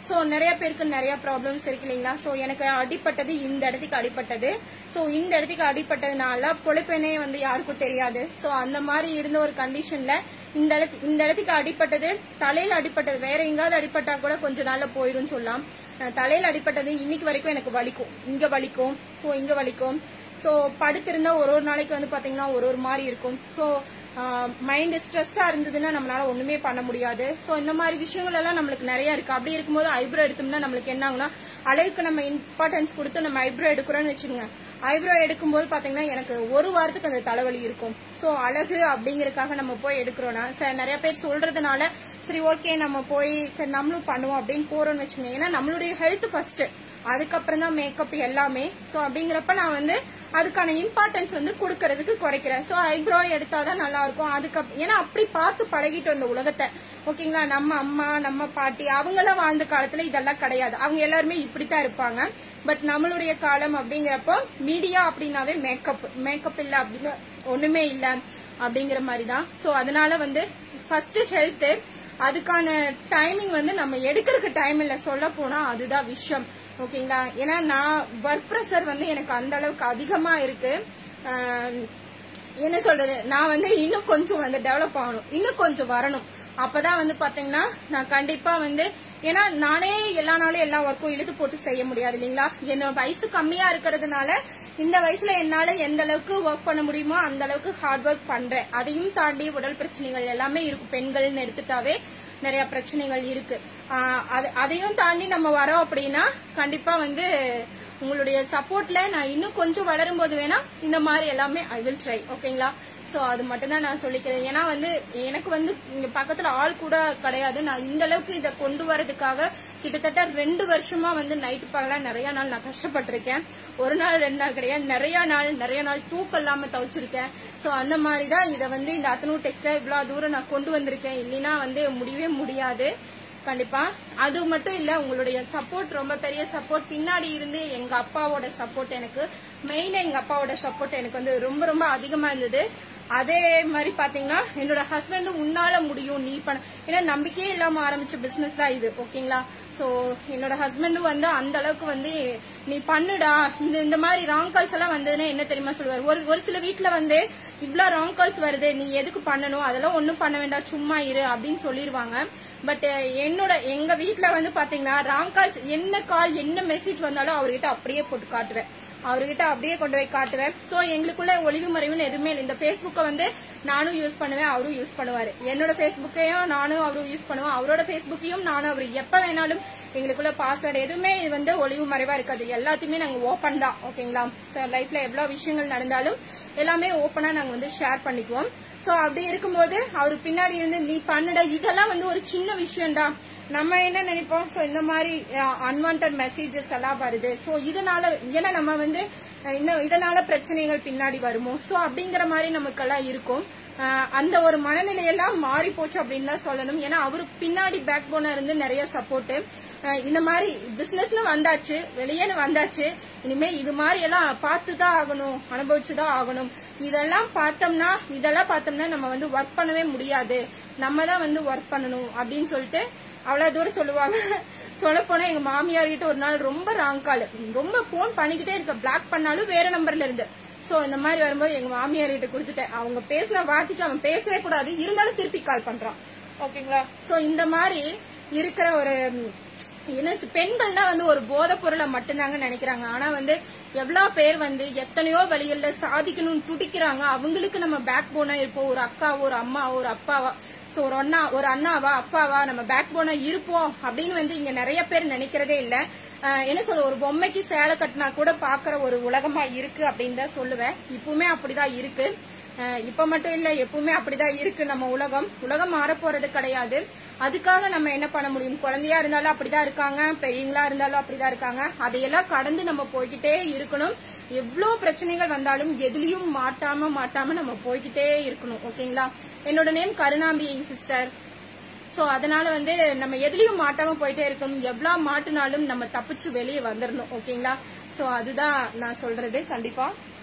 ஸோ நிறைய பேருக்கு நிறைய ப்ராப்ளம்ஸ் இருக்கு இல்லைங்களா ஸோ எனக்கு அடிப்பட்டது இந்த இடத்துக்கு அடிப்பட்டது ஸோ இந்த இடத்துக்கு அடிப்பட்டதுனால பொழைப்பேனே வந்து யாருக்கும் தெரியாது ஸோ அந்த மாதிரி இருந்த ஒரு கண்டிஷன்ல இந்த இடத்து இந்த இடத்துக்கு அடிப்பட்டது தலையில அடிப்பட்டது வேற எங்காவது அடிப்பட்டா கூட கொஞ்ச நாள்ல போயிரும்னு சொல்லலாம் அஹ் தலையில அடிப்பட்டது இன்னைக்கு வரைக்கும் எனக்கு வலிக்கும் இங்க வலிக்கும் ஸோ இங்க வலிக்கும் ஸோ படுத்திருந்தா ஒரு ஒரு நாளைக்கு வந்து பாத்தீங்கன்னா ஒரு ஒரு மாதிரி இருக்கும் ஸோ மைண்ட் ஸ்ட்ரெஸ்ஸா இருந்ததுன்னா நம்மளால ஒண்ணுமே பண்ண முடியாது ஸோ இந்த மாதிரி விஷயங்கள் எல்லாம் நம்மளுக்கு நிறைய இருக்கு அப்படி இருக்கும்போது ஐப்ரோ எடுத்தோம்னா நம்மளுக்கு என்ன ஆகும்னா அழகுக்கு நம்ம இம்பார்ட்டன்ஸ் கொடுத்து நம்ம ஐப்ரோ எடுக்கிறோம்னு வச்சுக்கோங்க ஐப்ரோ எடுக்கும்போது பாத்தீங்கன்னா எனக்கு ஒரு வாரத்துக்கு அந்த தலைவலி இருக்கும் ஸோ அழகு அப்படிங்கறதுக்காக நம்ம போய் எடுக்கிறோம்னா சரி நிறைய பேர் சொல்றதுனால சரி ஓகே நம்ம போய் சரி நம்மளும் பண்ணுவோம் அப்படின்னு போறோம்னு வச்சுக்கோங்க ஏன்னா நம்மளுடைய ஹெல்த் ஃபர்ஸ்ட் அதுக்கப்புறம் தான் மேக்கப் எல்லாமே ஸோ அப்படிங்கிறப்ப நான் வந்து அதுக்கான இம்பார்ட்டன்ஸ் வந்து கொடுக்கறதுக்கு குறைக்கிறேன் ஸோ ஐப்ரோ எடுத்தாதான் நல்லா இருக்கும் அதுக்கு ஏன்னா அப்படி பார்த்து பழகிட்டு வந்த உலகத்தை ஓகேங்களா நம்ம அம்மா நம்ம பாட்டி அவங்கெல்லாம் வாழ்ந்த காலத்துல இதெல்லாம் கிடையாது அவங்க எல்லாருமே இப்படித்தான் இருப்பாங்க பட் நம்மளுடைய காலம் அப்படிங்கிறப்போ மீடியா அப்படின்னாவே மேக்கப் மேக்கப் இல்ல அப்படின்னு ஒண்ணுமே இல்ல அப்படிங்கிற மாதிரி தான் ஸோ அதனால வந்து ஃபர்ஸ்ட் ஹெல்த் அதுக்கான டைமிங் வந்து நம்ம எடுக்கிறதுக்கு டைம் இல்ல சொல்ல போனா அதுதான் விஷயம் ஓகேங்களா ஏன்னா நான் ஒர்க் ப்ரெஷர் வந்து எனக்கு அந்த அளவுக்கு அதிகமா இருக்கு ஆஹ் என்ன சொல்றது நான் வந்து இன்னும் கொஞ்சம் வந்து டெவலப் ஆகணும் இன்னும் கொஞ்சம் வரணும் அப்பதான் வந்து பாத்தீங்கன்னா நான் கண்டிப்பா வந்து ஏன்னா நானே எல்லா நாளும் எல்லா ஒர்க்கும் இழுத்து போட்டு செய்ய முடியாது இல்லைங்களா என்னோட வயசு கம்மியா இருக்கிறதுனால இந்த வயசுல என்னால எந்த அளவுக்கு ஒர்க் பண்ண முடியுமோ அந்த அளவுக்கு ஹார்ட் ஒர்க் பண்றேன் அதையும் தாண்டி உடல் பிரச்சனைகள் எல்லாமே இருக்கும் பெண்கள்னு எடுத்துட்டாவே நிறைய பிரச்சனைகள் இருக்கு ஆஹ் அது- அதையும் தாண்டி நம்ம வரோம் அப்படின்னா கண்டிப்பா வந்து உங்களுடைய சப்போர்ட்ல நான் இன்னும் கொஞ்சம் வளரும் போது வேணா இந்த மாதிரி எல்லாமே ஐ வில் ட்ரை ஓகேங்களா சோ அது மட்டும் தான் நான் சொல்லிக்கிறேன் ஏன்னா வந்து எனக்கு வந்து இங்க பக்கத்துல ஆள் கூட கிடையாது நான் இந்த அளவுக்கு இதை கொண்டு வரதுக்காக கிட்டத்தட்ட ரெண்டு வருஷமா வந்து நைட்டு பகலா நிறைய நாள் நான் கஷ்டப்பட்டிருக்கேன் ஒரு நாள் ரெண்டு நாள் கிடையாது நிறைய நாள் நிறைய நாள் தூக்கம் இல்லாம தவிச்சிருக்கேன் சோ அந்த மாதிரி தான் இதை வந்து இந்த அத்தனூர் டெக்ஸ்டை இவ்வளவு தூரம் நான் கொண்டு வந்திருக்கேன் இல்லைன்னா வந்து முடியவே முடியாது கண்டிப்பா அது மட்டும் இல்ல உங்களுடைய சப்போர்ட் ரொம்ப பெரிய சப்போர்ட் பின்னாடி இருந்து எங்க அப்பாவோட சப்போர்ட் எனக்கு மெயினா எங்க அப்பாவோட சப்போர்ட் எனக்கு வந்து ரொம்ப ரொம்ப அதிகமா இருந்தது அதே மாதிரி பாத்தீங்கன்னா என்னோட ஹஸ்பண்டும் உன்னால முடியும் நீ பண்ண ஏன்னா நம்பிக்கையே இல்லாம ஆரம்பிச்ச பிசினஸ் தான் இது ஓகேங்களா சோ என்னோட ஹஸ்பண்டும் வந்து அந்த அளவுக்கு வந்து நீ பண்ணுடா இது இந்த மாதிரி ராங் கால்ஸ் எல்லாம் வந்ததுன்னா என்ன தெரியுமா சொல்லுவாரு ஒரு ஒரு சில வீட்ல வந்து இவ்ளோ ராங் கால்ஸ் வருது நீ எதுக்கு பண்ணணும் அதெல்லாம் ஒண்ணும் பண்ண வேண்டாம் சும்மா இரு அப்படின்னு சொல்லிருவாங்க பட் என்னோட எங்க வீட்ல வந்து பாத்தீங்கன்னா ராங் கால்ஸ் என்ன கால் என்ன மெசேஜ் வந்தாலும் அவர்கிட்ட அப்படியே போட்டு காட்டுவேன் அவர்கிட்ட அப்படியே கொண்டு போய் காட்டுவேன் சோ எங்களுக்குள்ள ஒளிவு மறைவுன்னு எதுவுமே இல்லை இந்த Facebookஅ வந்து நானும் யூஸ் பண்ணுவேன் அவரும் யூஸ் பண்ணுவாரு என்னோட Facebookஐயும் நானும் அவரும் யூஸ் பண்ணுவேன் அவரோட Facebookஐயும் நானும் அவரு எப்ப வேணாலும் எங்களுக்குள்ள பாஸ்வேர்டு எதுவுமே இது வந்து ஒளிவு மறைவா இருக்காது எல்லாத்தையுமே நாங்க ஓப்பன் தான் ஓகேங்களா லைஃப்ல எவ்வளவு விஷயங்கள் நடந்தாலும் எல்லாமே ஓப்பனா நாங்க வந்து ஷேர் பண்ணிக்குவோம் சோ அப்படி இருக்கும்போது அவர் பின்னாடி இருந்து நீ பண்ணுட இதெல்லாம் வந்து ஒரு சின்ன விஷயம்டா நம்ம என்ன நினைப்போம் சோ இந்த மாதிரி அன்வான்ட் மெசேஜஸ் எல்லாம் வருது சோ இதனால ஏன்னா நம்ம வந்து அஹ், இன்னும் இதனால பிரச்சனைகள் பின்னாடி வருமோ சோ அப்படிங்கிற மாதிரி நமக்கெல்லாம் இருக்கும் அஹ், அந்த ஒரு மனநிலையெல்லாம் மாறி போச்சு அப்படின்னு தான் சொல்லணும் ஏன்னா அவரு பின்னாடி பேக் போனா இருந்து நிறைய சப்போர்ட் இந்த மாதிரி பிசினஸ்னு வந்தாச்சு வெளியேன்னு வந்தாச்சு இனிமே இது மாதிரி எல்லாம் பார்த்து தான் ஆகணும் அனுபவிச்சு தான் ஆகணும் இதெல்லாம் பார்த்தோம்னா இதெல்லாம் பார்த்தோம்னா நம்ம வந்து ஒர்க் பண்ணவே முடியாது நம்ம தான் வந்து ஒர்க் பண்ணணும் அப்படின்னு சொல்லிட்டு அவ்வளவு தூரம் சொல்லுவாங்க சொல்ல போனா எங்க மாமியார் கிட்ட ஒரு நாள் ரொம்ப ராங் கால் ரொம்ப போன் பண்ணிக்கிட்டே இருக்க பிளாக் பண்ணாலும் வேற நம்பர்ல இருந்து சோ இந்த மாதிரி வரும்போது எங்க மாமியார் கிட்ட கொடுத்துட்டேன் அவங்க பேசின வார்த்தைக்கு அவன் பேசவே கூடாது இருந்தாலும் திருப்பி கால் பண்றான் ஓகேங்களா சோ இந்த மாதிரி இருக்கிற ஒரு ம், என்ன சொ- பெண்கள்னா வந்து ஒரு போதை பொருளை மட்டும்தாங்க நினைக்கிறாங்க ஆனா வந்து எவ்வளவு பேர் வந்து எத்தனையோ வழிகள்ல சாதிக்கணும்னு துடிக்கிறாங்க அவங்களுக்கு நம்ம பேக் போனா இருப்போம் ஒரு அக்காவோ ஒரு அம்மாவோ ஒரு அப்பாவா சோ ஒரு அண்ணா ஒரு அண்ணாவா அப்பாவா நம்ம பேக் போனா இருப்போம் அப்படின்னு வந்து இங்க நிறைய பேர் நினைக்கிறதே இல்ல ஆஹ் என்ன சொல்ல ஒரு பொம்மைக்கு சேலை கட்டினா கூட பாக்குற ஒரு உலகமா இருக்கு அப்படின்னு தான் சொல்லுவேன் இப்பவுமே அப்படிதான் இருக்கு அஹ் இப்ப மட்டும் இல்ல எப்பவுமே அப்படிதான் இருக்கு நம்ம உலகம் உலகம் மாற போறது கிடையாது அதுக்காக நம்ம என்ன பண்ண முடியும் குழந்தையா இருந்தாலும் அப்படிதான் இருக்காங்க பெரியவங்களா இருந்தாலும் அப்படிதான் இருக்காங்க அதையெல்லாம் கடந்து நம்ம போய்கிட்டே இருக்கணும் எவ்வளவு பிரச்சனைகள் வந்தாலும் எதுலயும் மாட்டாம மாட்டாம நம்ம போய்கிட்டே இருக்கணும் ஓகேங்களா என்னோட நேம் கருணாம்பி சிஸ்டர் சோ அதனால வந்து நம்ம எதுலயும் மாட்டாம போயிட்டே இருக்கணும் எவ்வளவு மாட்டினாலும் நம்ம தப்பிச்சு வெளியே வந்துடணும் ஓகேங்களா சோ அதுதான் நான் சொல்றது கண்டிப்பா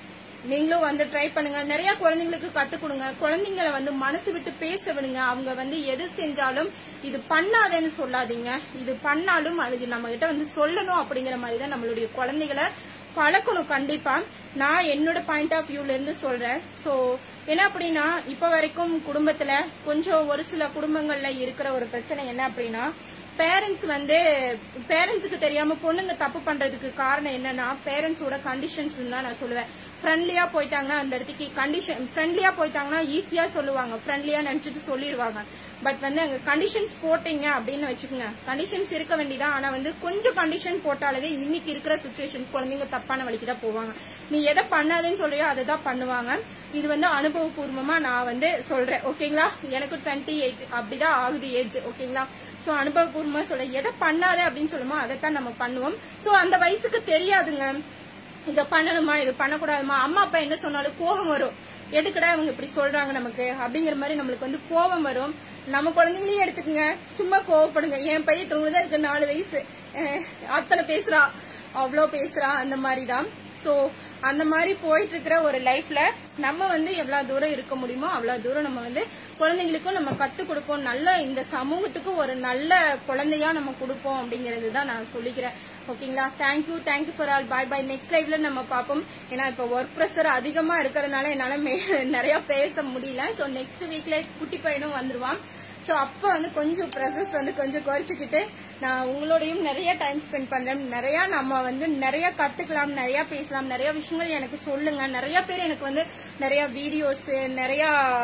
நீங்களும் வந்து ட்ரை பண்ணுங்க நிறைய குழந்தைங்களுக்கு கத்து கொடுங்க குழந்தைங்களை வந்து மனசு விட்டு பேச விடுங்க அவங்க வந்து எது செஞ்சாலும் இது பண்ணாதேன்னு சொல்லாதீங்க இது பண்ணாலும் அதுக்கு நம்ம கிட்ட வந்து சொல்லணும் அப்படிங்கிற மாதிரி தான் நம்மளுடைய குழந்தைகளை பழக்கணும் கண்டிப்பா நான் என்னோட பாயிண்ட் ஆஃப் வியூல இருந்து சொல்றேன் சோ என்ன அப்படின்னா இப்ப வரைக்கும் குடும்பத்துல கொஞ்சம் ஒரு சில குடும்பங்கள்ல இருக்கிற ஒரு பிரச்சனை என்ன அப்படின்னா பேரண்ட்ஸ் வந்து பேரண்ட்ஸுக்கு தெரியாம பொண்ணுங்க தப்பு பண்றதுக்கு காரணம் என்னன்னா பேரண்ட்ஸோட கண்டிஷன்ஸ் தான் நான் சொல்லுவேன் ஃப்ரெண்ட்லியா போயிட்டாங்கன்னா அந்த இடத்துக்கு கண்டிஷன் ஃப்ரெண்ட்லியா போயிட்டாங்கன்னா ஈஸியா சொல்லுவாங்க ஃப்ரெண்ட்லியா நினைச்சிட்டு சொல்லிடுவாங்க பட் வந்து அங்க கண்டிஷன்ஸ் போட்டீங்க அப்படின்னு வச்சுக்கோங்க கண்டிஷன்ஸ் இருக்க வேண்டியதான் ஆனா வந்து கொஞ்சம் கண்டிஷன் போட்டாலே இன்னைக்கு இருக்கிற சுச்சுவேஷன் குழந்தைங்க தப்பான வழிக்கு தான் போவாங்க நீ எதை பண்ணாதுன்னு சொல்றியோ அதை தான் பண்ணுவாங்க இது வந்து அனுபவபூர்வமா நான் வந்து சொல்றேன் ஓகேங்களா எனக்கு டுவெண்ட்டி எயிட் அப்படிதான் ஆகுது ஏஜ் ஓகேங்களா சோ அனுபவபூர்வமா சொல்றேன் எதை பண்ணாத அப்படின்னு சொல்லுமோ அதைத்தான் நம்ம பண்ணுவோம் சோ அந்த வயசுக்கு தெரியாதுங்க இத பண்ணணுமா இது பண்ணக்கூடாதுமா அம்மா அப்பா என்ன சொன்னாலும் கோபம் வரும் எதுக்குடா இவங்க இப்படி சொல்றாங்க நமக்கு அப்படிங்கிற மாதிரி நம்மளுக்கு வந்து கோபம் வரும் நம்ம குழந்தைங்களையும் எடுத்துக்கங்க சும்மா கோவப்படுங்க என் பையன் தூங்குதான் இருக்கு நாலு வயசு அஹ் அத்தனை பேசுறா அவ்வளோ பேசுறா அந்த மாதிரி தான் ஸோ அந்த மாதிரி போயிட்டு இருக்கிற ஒரு லைஃப்ல நம்ம வந்து எவ்வளவு தூரம் இருக்க முடியுமோ அவ்வளவு தூரம் நம்ம வந்து குழந்தைங்களுக்கும் நம்ம கத்து கொடுப்போம் நல்ல இந்த சமூகத்துக்கு ஒரு நல்ல குழந்தையா நம்ம கொடுப்போம் அப்படிங்கறது தான் நான் சொல்லிக்கிறேன் ஓகேங்களா thank you thank you for all bye bye next லைவ்ல நம்ம பார்ப்போம் ஏன்னா இப்போ ஒர்க் ப்ரெஷர் அதிகமா இருக்கிறதுனால என்னால மே- நிறைய பேச முடியல ஸோ நெக்ஸ்ட் வீக்ல குட்டி பையனும் வந்துருவான் ஸோ அப்போ வந்து கொஞ்சம் ப்ரெசஸ் வந்து கொஞ்சம் குறைச்சிக்கிட்டு நான் உங்களோடையும் நிறைய டைம் ஸ்பெண்ட் பண்றேன் நிறைய நம்ம வந்து நிறைய கத்துக்கலாம் நிறைய பேசலாம் நிறைய விஷயங்கள் எனக்கு சொல்லுங்க நிறைய பேர் எனக்கு வந்து நிறைய வீடியோஸ் நிறைய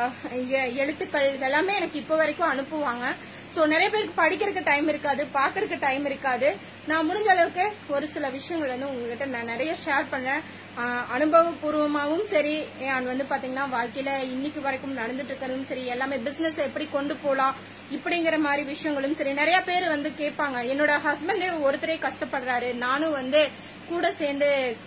எ- எழுத்துக்கள் இதெல்லாமே எனக்கு இப்போ வரைக்கும் அனுப்புவாங்க ஸோ நிறைய பேருக்கு படிக்கிறதுக்கு டைம் இருக்காது பார்க்கறதுக்கு டைம் இருக்காது நான் முடிஞ்ச அளவுக்கு ஒரு சில விஷயங்கள் வந்து உங்ககிட்ட நான் நிறைய ஷேர் பண்ணேன் ஆஹ் அனுபவபூர்வமாவும் சரி and வந்து பாத்தீங்கன்னா வாழ்க்கையில இன்னைக்கு வரைக்கும் நடந்துட்டு இருக்கிறதும் சரி எல்லாமே பிசினஸ் எப்படி கொண்டு போலாம் இப்படிங்கிற மாதிரி விஷயங்களும் சரி நிறைய பேர் வந்து கேட்பாங்க என்னோட ஹஸ்பண்டே ஒருத்தரே கஷ்டப்படுறாரு நானும் வந்து கூட சேர்ந்து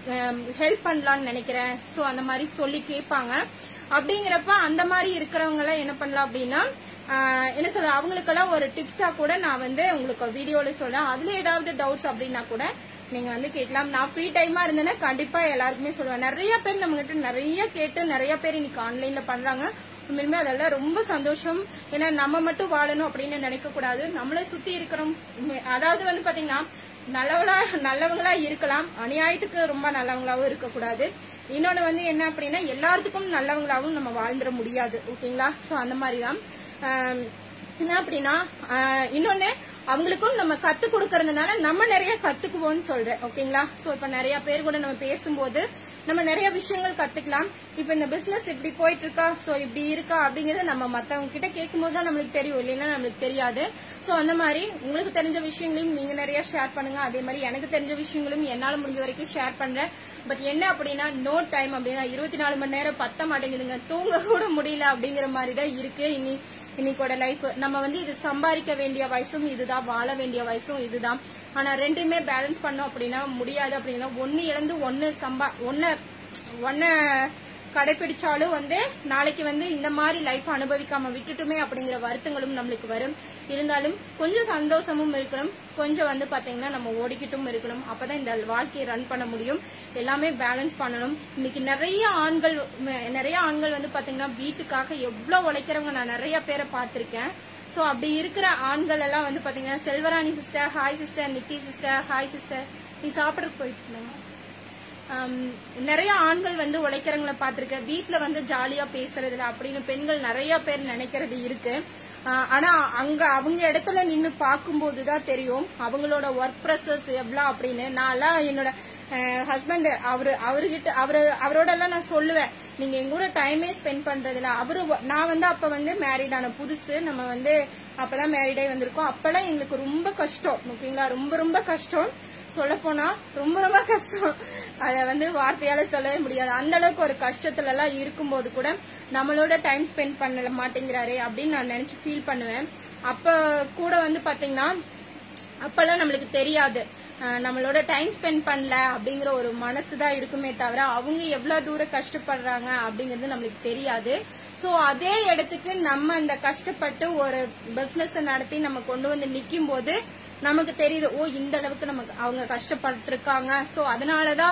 ஹெல்ப் பண்ணலாம்னு நினைக்கிறேன் சோ அந்த மாதிரி சொல்லி கேட்பாங்க அப்படிங்கிறப்ப அந்த மாதிரி இருக்கிறவங்க எல்லாம் என்ன பண்ணலாம் அப்படின்னா ஆஹ் என்ன சொல்ல அவங்களுக்கெல்லாம் ஒரு டிப்ஸா கூட நான் வந்து உங்களுக்கு வீடியோல சொல்றேன் அதுல ஏதாவது டவுட்ஸ் அப்படின்னா கூட நீங்க வந்து கேட்கலாம் நான் ஃப்ரீ டைமா இருந்தேன்னா கண்டிப்பா எல்லாருக்குமே சொல்லுவேன் நிறைய பேர் நம்ம கிட்ட நிறைய கேட்டு நிறைய பேர் இன்னைக்கு ஆன்லைன்ல பண்றாங்க உண்மையுமே அதெல்லாம் ரொம்ப சந்தோஷம் ஏன்னா நம்ம மட்டும் வாழணும் அப்படின்னு நினைக்க கூடாது நம்மளை சுத்தி இருக்கிறோம் உண்மை- அதாவது வந்து பாத்தீங்கன்னா நல்லவளா நல்லவங்களா இருக்கலாம் அநியாயத்துக்கு ரொம்ப நல்லவங்களாவும் இருக்கக்கூடாது இன்னொன்னு வந்து என்ன அப்படின்னா எல்லாத்துக்கும் நல்லவங்களாவும் நம்ம வாழ்ந்துட முடியாது ஓகேங்களா சோ அந்த மாதிரி தான் ஆம், என்ன அப்படின்னா ஆஹ், இன்னொன்னு அவங்களுக்கும் நம்ம கத்து கொடுக்கறதுனால நம்ம நிறைய கத்துக்குவோம்னு சொல்றேன் ஓகேங்களா சோ இப்ப நிறைய பேர் கூட நம்ம பேசும்போது நம்ம நிறைய விஷயங்கள் கத்துக்கலாம் இப்ப இந்த பிசினஸ் இப்படி போயிட்டு இருக்கா சோ இப்படி இருக்கா அப்படிங்கறது நம்ம மத்தவங்க கிட்ட கேட்கும்போது தான் நம்மளுக்கு தெரியும் இல்லைன்னா நம்மளுக்கு தெரியாது சோ அந்த மாதிரி உங்களுக்கு தெரிஞ்ச விஷயங்களையும் நீங்க நிறைய ஷேர் பண்ணுங்க அதே மாதிரி எனக்கு தெரிஞ்ச விஷயங்களும் என்னால முடிஞ்ச வரைக்கும் ஷேர் பண்றேன் பட் என்ன அப்படின்னா நோ டைம் அப்படின்னா இருபத்தி நாலு மணி நேரம் பத்த மாட்டேங்குதுங்க தூங்க கூட முடியல அப்படிங்கிற மாதிரி தான் இருக்கு இனி இன்னைக்கோட லைஃப் நம்ம வந்து இது சம்பாதிக்க வேண்டிய வயசும் இதுதான் வாழ வேண்டிய வயசும் இதுதான் ஆனா ரெண்டுமே பேலன்ஸ் பண்ணோம் அப்படின்னா முடியாது அப்படின்னா ஒன்னு இழந்து ஒன்னு சம்பா ஒன்னு ஒன்ன கடைபிடிச்சாலும் வந்து நாளைக்கு வந்து இந்த மாதிரி லைஃப் அனுபவிக்காம விட்டுட்டுமே அப்படிங்கிற வருத்தங்களும் நம்மளுக்கு வரும் இருந்தாலும் கொஞ்சம் சந்தோஷமும் இருக்கணும் கொஞ்சம் வந்து பாத்தீங்கன்னா நம்ம ஓடிக்கிட்டும் இருக்கணும் அப்பதான் இந்த வாழ்க்கையை ரன் பண்ண முடியும் எல்லாமே பேலன்ஸ் பண்ணணும் இன்னைக்கு நிறைய ஆண்கள் ம- நிறைய ஆண்கள் வந்து பாத்தீங்கன்னா வீட்டுக்காக எவ்வளவு உழைக்கிறவங்க நான் நிறைய பேரை பார்த்திருக்கேன் சோ அப்படி இருக்கிற ஆண்கள் எல்லாம் வந்து பாத்தீங்கன்னா Selvarani sister hi sister Nithi sister hi sister நீ சாப்பிடறதுக்கு போயிட்டு இருந்தாங்க ஆம், நிறைய ஆண்கள் வந்து உழைக்கிறவங்கள பார்த்திருக்கேன் வீட்ல வந்து ஜாலியா பேசுறதுல அப்படின்னு பெண்கள் நிறைய பேர் நினைக்கிறது இருக்கு ஆஹ் ஆனா அங்க அவங்க இடத்துல நின்னு பார்க்கும்போது தான் தெரியும் அவங்களோட ஒர்க் ப்ரெஷர்ஸ் எவ்வளவு அப்படின்னு நான்லாம் என்னோட ஹஸ்பண்ட் அவரு அவர்கிட்ட அவரு அவரோட எல்லாம் நான் சொல்லுவேன் நீங்க எங்க கூட டைமே ஸ்பெண்ட் பண்றதுல அவரு வ- நான் வந்து அப்ப வந்து மேரிட் ஆன புதுசு நம்ம வந்து அப்பதான் மேரிட் ஆகி வந்திருக்கோம் அப்பெல்லாம் எங்களுக்கு ரொம்ப கஷ்டம் ஓகேங்களா ரொம்ப ரொம்ப கஷ்டம் சொல்ல போனா ரொம்ப ரொம்ப கஷ்டம் அத வந்து வார்த்தையால சொல்லவே முடியாது அந்த அளவுக்கு ஒரு கஷ்டத்துல எல்லாம் இருக்கும்போது கூட நம்மளோட டைம் ஸ்பெண்ட் பண்ண மாட்டேங்கிறாரே அப்படின்னு நான் நினைச்சு ஃபீல் பண்ணுவேன் அப்ப கூட வந்து பாத்தீங்கன்னா அப்பெல்லாம் நம்மளுக்கு தெரியாது அஹ் நம்மளோட டைம் ஸ்பெண்ட் பண்ணல அப்படிங்கிற ஒரு மனசுதான் இருக்குமே தவிர அவங்க எவ்வளவு தூரம் கஷ்டப்படுறாங்க அப்படிங்கிறது நம்மளுக்கு தெரியாது சோ அதே இடத்துக்கு நம்ம இந்த கஷ்டப்பட்டு ஒரு பிசினஸ் நடத்தி நம்ம கொண்டு வந்து நிக்கும் போது நமக்கு தெரியுது ஓ இந்த அளவுக்கு நமக்கு அவங்க கஷ்டப்பட்டு இருக்காங்க சோ அதனாலதான்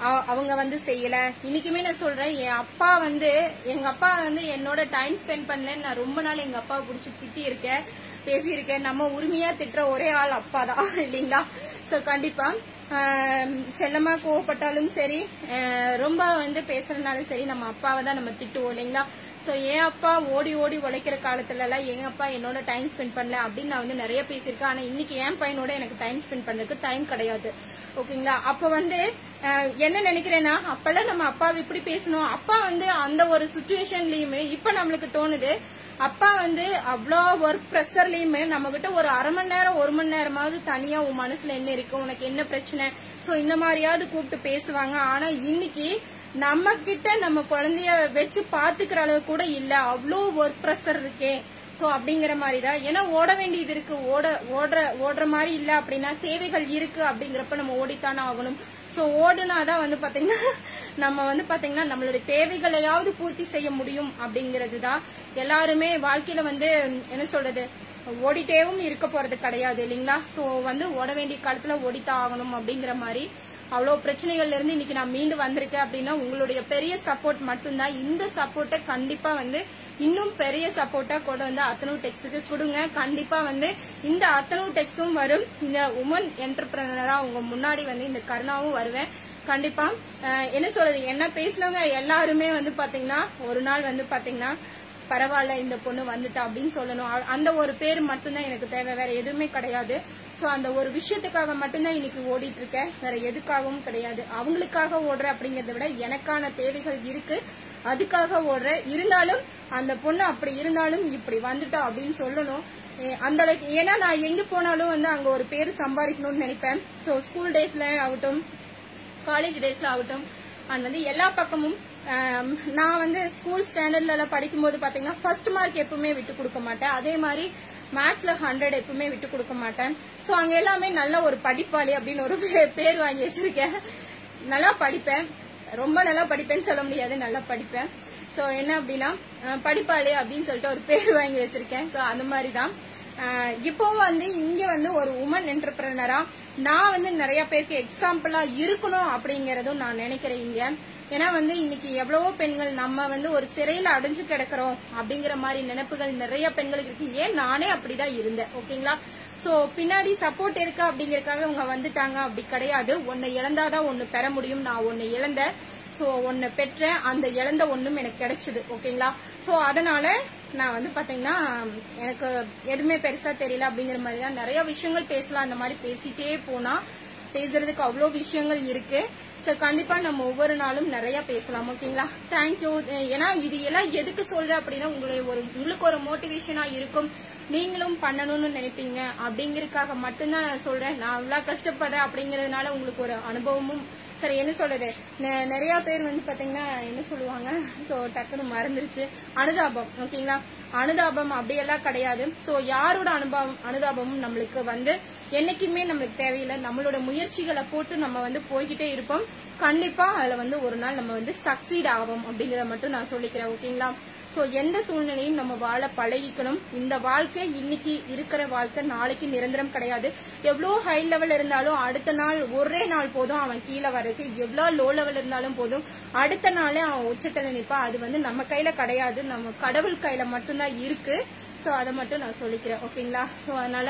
அவ- அவங்க வந்து செய்யல இன்னைக்குமே நான் சொல்றேன் என் அப்பா வந்து எங்க அப்பா வந்து என்னோட டைம் ஸ்பெண்ட் பண்ணலன்னு நான் ரொம்ப நாள் எங்க அப்பாவை பிடிச்சி திட்டி இருக்கேன் பேசியிருக்கேன் நம்ம உரிமையா திட்டுற ஒரே ஆள் அப்பா தான் இல்லைங்களா சோ கண்டிப்பா ஆம், செல்லமா கோவப்பட்டாலும் சரி அஹ், ரொம்ப வந்து பேசுறதுனாலும் சரி நம்ம அப்பாவை தான் நம்ம திட்டுவோம் இல்லைங்களா சோ என் அப்பா ஓடி ஓடி உழைக்கிற காலத்துல எல்லாம் எங்க அப்பா என்னோட டைம் ஸ்பெண்ட் பண்ணல அப்படின்னு நான் வந்து நிறைய பேசியிருக்கேன் ஆனா இன்னைக்கு என் பையனோட எனக்கு டைம் ஸ்பெண்ட் பண்றதுக்கு டைம் கிடையாது ஓகேங்களா அப்ப வந்து அஹ், என்ன நினைக்கிறேன்னா அப்பெல்லாம் நம்ம அப்பாவை இப்படி பேசணும் அப்பா வந்து அந்த ஒரு சுச்சுவேஷன்லயுமே இப்ப நம்மளுக்கு தோணுது அப்பா வந்து அவ்வளோ ஒர்க் ப்ரெஷர்லயுமே நம்ம கிட்ட ஒரு அரை மணி நேரம் ஒரு மணி நேரமாவது தனியா உன் மனசுல என்ன இருக்கு உனக்கு என்ன பிரச்சனை சோ இந்த மாதிரியாவது கூப்பிட்டு பேசுவாங்க ஆனா இன்னைக்கு நம்ம கிட்ட நம்ம குழந்தைய வச்சு பாத்துக்கிற அளவு கூட இல்ல அவ்வளோ ஒர்க் ப்ரெஷர் இருக்கே சோ அப்படிங்கிற மாதிரி தான் ஏன்னா ஓட வேண்டியது இருக்கு ஓட ஓடுற ஓடுற மாதிரி இல்ல அப்படின்னா தேவைகள் இருக்கு அப்படிங்கிறப்ப நம்ம ஓடித்தானே ஆகணும் சோ ஓடுனாதான் வந்து பாத்தீங்கன்னா நம்ம வந்து பாத்தீங்கன்னா நம்மளுடைய தேவைகளையாவது பூர்த்தி செய்ய முடியும் அப்படிங்கிறது தான் எல்லாருமே வாழ்க்கையில வந்து என்ன சொல்றது ஓடிட்டேவும் இருக்க போறது கிடையாது இல்லைங்களா சோ வந்து ஓட வேண்டிய காலத்துல ஓடித்தான் ஆகணும் அப்படிங்கிற மாதிரி அவ்வளவு பிரச்சனைகள்ல இருந்து இன்னைக்கு நான் மீண்டு வந்திருக்கேன் அப்படின்னா உங்களுடைய பெரிய சப்போர்ட் மட்டும்தான் இந்த சப்போர்ட்டை கண்டிப்பா வந்து இன்னும் பெரிய சப்போர்ட்டா கொண்டு வந்து அத்தனூ டெக்ஸுக்கு கொடுங்க கண்டிப்பா வந்து இந்த அத்தனூ டெக்ஸும் வரும் இந்த உமன் என்டர்பிரனரா உங்க முன்னாடி வந்து இந்த கருணாவும் வருவேன் கண்டிப்பா அஹ், என்ன சொல்றது என்ன பேசுனவங்க எல்லாருமே வந்து பாத்தீங்கன்னா ஒரு நாள் வந்து பாத்தீங்கன்னா பரவாயில்ல இந்த பொண்ணு வந்துட்டா அப்படின்னு சொல்லணும் அ- அந்த ஒரு பேர் மட்டும்தான் எனக்கு தேவை வேற எதுவுமே கிடையாது சோ அந்த ஒரு விஷயத்துக்காக மட்டும்தான் இன்னைக்கு ஓடிட்டு இருக்கேன் வேற எதுக்காகவும் கிடையாது அவங்களுக்காக ஓடுறேன் அப்படிங்கறத விட எனக்கான தேவைகள் இருக்கு அதுக்காக ஓடுறேன் இருந்தாலும் அந்த பொண்ணு அப்படி இருந்தாலும் இப்படி வந்துட்டா அப்படின்னு சொல்லணும் ஏ- அந்த அளவுக்கு ஏன்னா நான் எங்க போனாலும் வந்து அங்க ஒரு பேர் சம்பாதிக்கணும்னு நினைப்பேன் சோ ஸ்கூல் டேஸ்ல ஆகட்டும் காலேஜ் டேஸ்ல ஆகட்டும் அண்ட் வந்து எல்லா பக்கமும் ஆம், நான் வந்து ஸ்கூல் ஸ்டாண்டர்ட்ல எல்லாம் படிக்கும்போது பாத்தீங்கன்னா ஃபர்ஸ்ட் மார்க் எப்பவுமே விட்டு கொடுக்க மாட்டேன் அதே மாதிரி மேத்ஸ்ல ஹண்ட்ரட் எப்பவுமே விட்டு கொடுக்க மாட்டேன் சோ அங்க எல்லாமே நல்ல ஒரு படிப்பாளி அப்படின்னு ஒரு பே- பேர் வாங்கி வச்சிருக்கேன் நல்லா படிப்பேன் ரொம்ப நல்லா படிப்பேன்னு சொல்ல முடியாது நல்லா படிப்பேன் சோ என்ன அப்படின்னா அஹ், படிப்பாளி அப்படின்னு சொல்லிட்டு ஒரு பேர் வாங்கி வச்சிருக்கேன் சோ அந்த மாதிரி தான் ஆஹ் இப்பவும் வந்து இங்க வந்து ஒரு உமன் என்டர்பிரனரா நான் வந்து நிறைய பேருக்கு எக்ஸாம்பிளா இருக்கணும் அப்படிங்கறதும் நான் நினைக்கிறேன் இங்க ஏன்னா வந்து இன்னைக்கு எவ்வளவோ பெண்கள் நம்ம வந்து ஒரு சிறையில அடைஞ்சு கிடக்கிறோம் அப்படிங்கிற மாதிரி நினைப்புகள் நிறைய பெண்களுக்கு இருக்கு ஏன் நானே அப்படிதான் இருந்தேன் ஓகேங்களா சோ பின்னாடி சப்போர்ட் இருக்கா அப்படிங்கறதுக்காக அவங்க வந்துட்டாங்க அப்படி கிடையாது ஒன்னு இழந்தாதான் ஒன்னு பெற முடியும் நான் ஒன்னு இழந்தேன் சோ ஒன்னு பெற்றேன் அந்த இழந்த ஒண்ணும் எனக்கு கிடைச்சது ஓகேங்களா சோ அதனால நான் வந்து பாத்தீங்கன்னா எனக்கு எதுவுமே பெருசா தெரியல அப்படிங்கிற மாதிரி தான் நிறைய விஷயங்கள் பேசலாம் அந்த மாதிரி பேசிட்டே போனா பேசுறதுக்கு அவ்வளோ விஷயங்கள் இருக்கு சோ கண்டிப்பா நம்ம ஒவ்வொரு நாளும் நிறைய பேசலாம் ஓகேங்களா தேங்க்யூ ஏன்னா இது எல்லாம் எதுக்கு சொல்றேன் அப்படின்னா உங்களுக்கு ஒரு உங்களுக்கு ஒரு மோட்டிவேஷனா இருக்கும் நீங்களும் பண்ணணும்னு நினைப்பீங்க அப்படிங்கறதுக்காக மட்டும்தான் நான் சொல்றேன் நான் இவ்வளவு கஷ்டப்படுறேன் அப்படிங்கறதுனால உங்களுக்கு ஒரு அனுபவமும் சரி என்ன சொல்றது நெ- நிறைய பேர் வந்து பாத்தீங்கன்னா என்ன சொல்லுவாங்க சோ டக்குன்னு மறந்துருச்சு அனுதாபம் ஓகேங்களா அனுதாபம் அப்படியெல்லாம் கிடையாது சோ யாரோட அனுபவம் அனுதாபமும் நம்மளுக்கு வந்து என்னைக்குமே நம்மளுக்கு தேவையில்லை நம்மளோட முயற்சிகளை போட்டு நம்ம வந்து போய்கிட்டே இருப்போம் கண்டிப்பா அதுல வந்து ஒரு நாள் நம்ம வந்து சக்சீட் ஆகும் அப்படிங்கறத மட்டும் நான் சொல்லிக்கிறேன் ஓகேங்களா சோ எந்த சூழ்நிலையும் நம்ம வாழ பழகிக்கணும் இந்த வாழ்க்கை இன்னைக்கு இருக்கிற வாழ்க்கை நாளைக்கு நிரந்தரம் கிடையாது எவ்வளோ ஹை லெவல் இருந்தாலும் அடுத்த நாள் ஒரே நாள் போதும் அவன் கீழே வரக்கு எவ்வளோ லோ லெவல் இருந்தாலும் போதும் அடுத்த நாளே அவன் உச்சத்துல நிப்பான் அது வந்து நம்ம கையில கிடையாது நம்ம கடவுள் கையில மட்டும்தான் இருக்கு சோ அதை மட்டும் நான் சொல்லிக்கிறேன் ஓகேங்களா சோ அதனால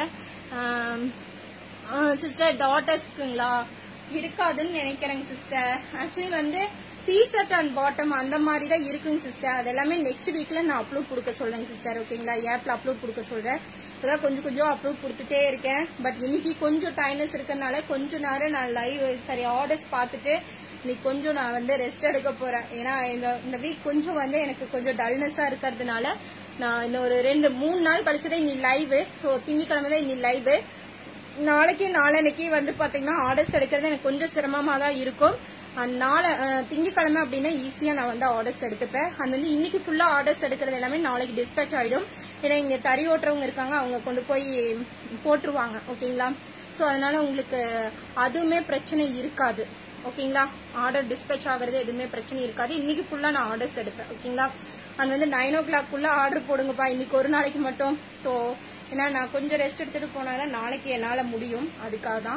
சிஸ்டர் டாட்டர்ஸ்க்குங்களா இருக்காதுன்னு நினைக்கிறேங்க சிஸ்டர் ஆக்சுவலி வந்து டிஷர்ட் அண்ட் பாட்டம் அந்த மாதிரி தான் இருக்குங்க சிஸ்டர் அது எல்லாமே நெக்ஸ்ட் வீக்ல நான் அப்லோட் கொடுக்க சொல்றேங்க சிஸ்டர் ஓகேங்களா ஆப்ல அப்லோட் கொடுக்க சொல்றேன் இப்பதான் கொஞ்சம் கொஞ்சம் அப்லோட் கொடுத்துட்டே இருக்கேன் பட் இன்னைக்கு கொஞ்சம் டைம்னஸ் இருக்கறனால கொஞ்ச நேரம் நான் லைவ் சரி ஆர்டர்ஸ் பார்த்துட்டு இன்னைக்கு கொஞ்சம் நான் வந்து ரெஸ்ட் எடுக்க போறேன் ஏன்னா இந்த இந்த வீக் கொஞ்சம் வந்து எனக்கு கொஞ்சம் டல்னஸா இருக்கிறதுனால நான் இன்னொரு ரெண்டு மூணு நாள் கழிச்சதே இன்னி லைவ் ஸோ திங்கக்கிழமை தான் இன்னி லைவ் நாளைக்கு நாளன்னைக்கு வந்து பாத்தீங்கன்னா ஆர்டர்ஸ் எடுக்கிறது எனக்கு கொஞ்சம் சிரமமா தான் இருக்கும் அண்ட் நாளை அஹ், திங்கட்கிழமை அப்படின்னா ஈஸியா நான் வந்து ஆர்டர்ஸ் எடுத்துப்பேன் அண்ட் வந்து இன்னைக்கு ஃபுல்லா ஆர்டர்ஸ் எடுக்கிறது எல்லாமே நாளைக்கு டிஸ்பேச் ஆயிடும் ஏன்னா இங்க தறி ஓட்டுறவங்க இருக்காங்க அவங்க கொண்டு போய் போட்டுருவாங்க ஓகேங்களா சோ அதனால உங்களுக்கு அதுவுமே பிரச்சனை இருக்காது ஓகேங்களா ஆர்டர் டிஸ்பேச் ஆகுறது எதுவுமே பிரச்சனை இருக்காது இன்னைக்கு ஃபுல்லா நான் ஆர்டர்ஸ் எடுப்பேன் ஓகேங்களா அண்ட் வந்து நைன் ஓ கிளாக்குள்ள ஆர்டர் போடுங்கப்பா இன்னைக்கு ஒரு நாளைக்கு மட்டும் ஸோ ஏன்னா நான் கொஞ்சம் ரெஸ்ட் எடுத்துட்டு போனாதான் நாளைக்கு என்னால முடியும் அதுக்காக தான்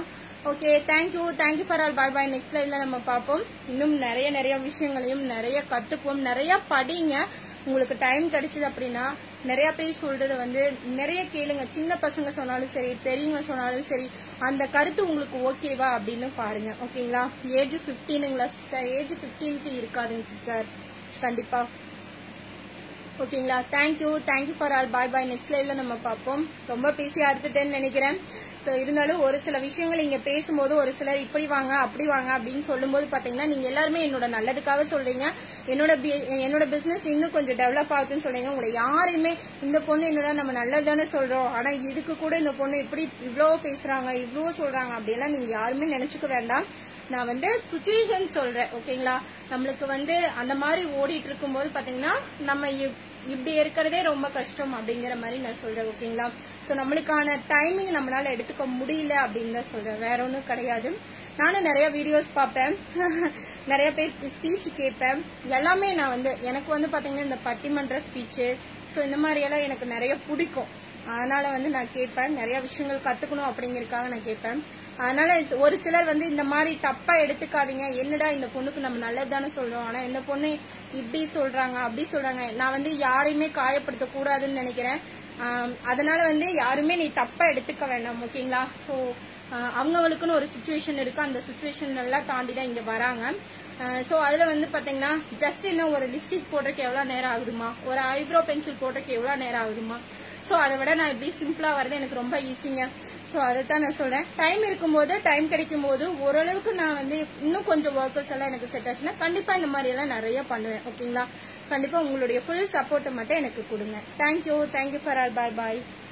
okay thank you thank you for all bye bye next லைவ்ல நம்ம பார்ப்போம் இன்னும் நிறைய நிறைய விஷயங்களையும் நிறைய கத்துப்போம் நிறைய படிங்க உங்களுக்கு டைம் கிடைச்சது அப்படின்னா நிறைய பேர் சொல்றத வந்து நிறைய கேளுங்க சின்ன பசங்க சொன்னாலும் சரி பெரியவங்க சொன்னாலும் சரி அந்த கருத்து உங்களுக்கு ஓகேவா அப்படின்னு பாருங்க ஓகேங்களா ஏஜ் பிப்டீனுங்களா சிஸ்டர் ஏஜ் பிப்டீனுக்கு இருக்காதுங்க சிஸ்டர் கண்டிப்பா ஓகேங்களா thank you thank you for all bye bye next லைவ்ல நம்ம பார்ப்போம் ரொம்ப பேசி அறுத்துட்டேன்னு நினைக்கிறேன் ஸோ இருந்தாலும் ஒரு சில விஷயங்கள் இங்க பேசும்போது ஒரு சிலர் இப்படி வாங்க அப்படி வாங்க அப்படின்னு சொல்லும்போது பாத்தீங்கன்னா நீங்க எல்லாருமே என்னோட நல்லதுக்காக சொல்றீங்க என்னோட bi- என்னோட பிசினஸ் இன்னும் கொஞ்சம் டெவலப் ஆகுதுன்னு சொல்றீங்க உங்களை யாரையுமே இந்த பொண்ணு என்னோட நம்ம நல்லது தானே சொல்றோம் ஆனா இதுக்கு கூட இந்த பொண்ணு இப்படி இவ்வளோ பேசுறாங்க இவ்வளோ சொல்றாங்க அப்படியெல்லாம் நீங்க யாருமே நினைச்சுக்க வேண்டாம் நான் வந்து சுச்சுவேஷன் சொல்றேன் ஓகேங்களா நம்மளுக்கு வந்து அந்த மாதிரி ஓடிட்டு இருக்கும்போது பாத்தீங்கன்னா நம்ம இப்- இப்படி இருக்கிறதே ரொம்ப கஷ்டம் அப்படிங்கிற மாதிரி நான் சொல்றேன் ஓகேங்களா சோ நம்மளுக்கான டைமிங் நம்மளால எடுத்துக்க முடியல அப்படின்னு தான் சொல்றேன் வேற ஒன்றும் கிடையாது நானும் நிறைய வீடியோஸ் பார்ப்பேன் நிறைய பேர் ஸ்பீச் கேட்பேன் எல்லாமே நான் வந்து எனக்கு வந்து பாத்தீங்கன்னா இந்த பட்டிமன்ற ஸ்பீச்சு ஸோ இந்த மாதிரி எல்லாம் எனக்கு நிறைய பிடிக்கும் அதனால வந்து நான் கேட்பேன் நிறைய விஷயங்கள் கத்துக்கணும் அப்படிங்கறதுக்காக நான் கேட்பேன் அதனால இது- ஒரு சிலர் வந்து இந்த மாதிரி தப்பா எடுத்துக்காதீங்க என்னடா இந்த பொண்ணுக்கு நம்ம நல்லது தானே சொல்றோம் ஆனா இந்த பொண்ணு இப்படி சொல்றாங்க அப்படி சொல்றாங்க நான் வந்து யாரையுமே காயப்படுத்த கூடாதுன்னு நினைக்கிறேன் ஆம், அதனால வந்து யாருமே நீ தப்பா எடுத்துக்க வேண்டாம் ஓகேங்களா சோ அவங்கவுங்களுக்குன்னு ஒரு சுச்சுவேஷன் இருக்கு அந்த சுச்சுவேஷன் எல்லாம் தாண்டி தான் இங்க வராங்க ஸோ அதில் வந்து பார்த்தீங்கன்னா ஜஸ்ட் இன்னும் ஒரு லிப்ஸ்டிக் போடுறதுக்கு எவ்வளோ நேரம் ஆகுதுமா ஒரு ஐப்ரோ பென்சில் போடுறதுக்கு எவ்வளோ நேரம் ஆகுதுமா ஸோ அதை விட நான் இப்படி சிம்பிளாக வரது எனக்கு ரொம்ப ஈஸிங்க ஸோ அதை தான் நான் சொல்கிறேன் டைம் இருக்கும்போது டைம் கிடைக்கும் போது ஓரளவுக்கு நான் வந்து இன்னும் கொஞ்சம் ஒர்க்கர்ஸ் எல்லாம் எனக்கு செட் ஆச்சுன்னா கண்டிப்பாக இந்த மாதிரி எல்லாம் நிறைய பண்ணுவேன் ஓகேங்களா கண்டிப்பாக உங்களுடைய ஃபுல் சப்போர்ட்டை மட்டும் எனக்கு கொடுங்க thank you thank you for all bye bye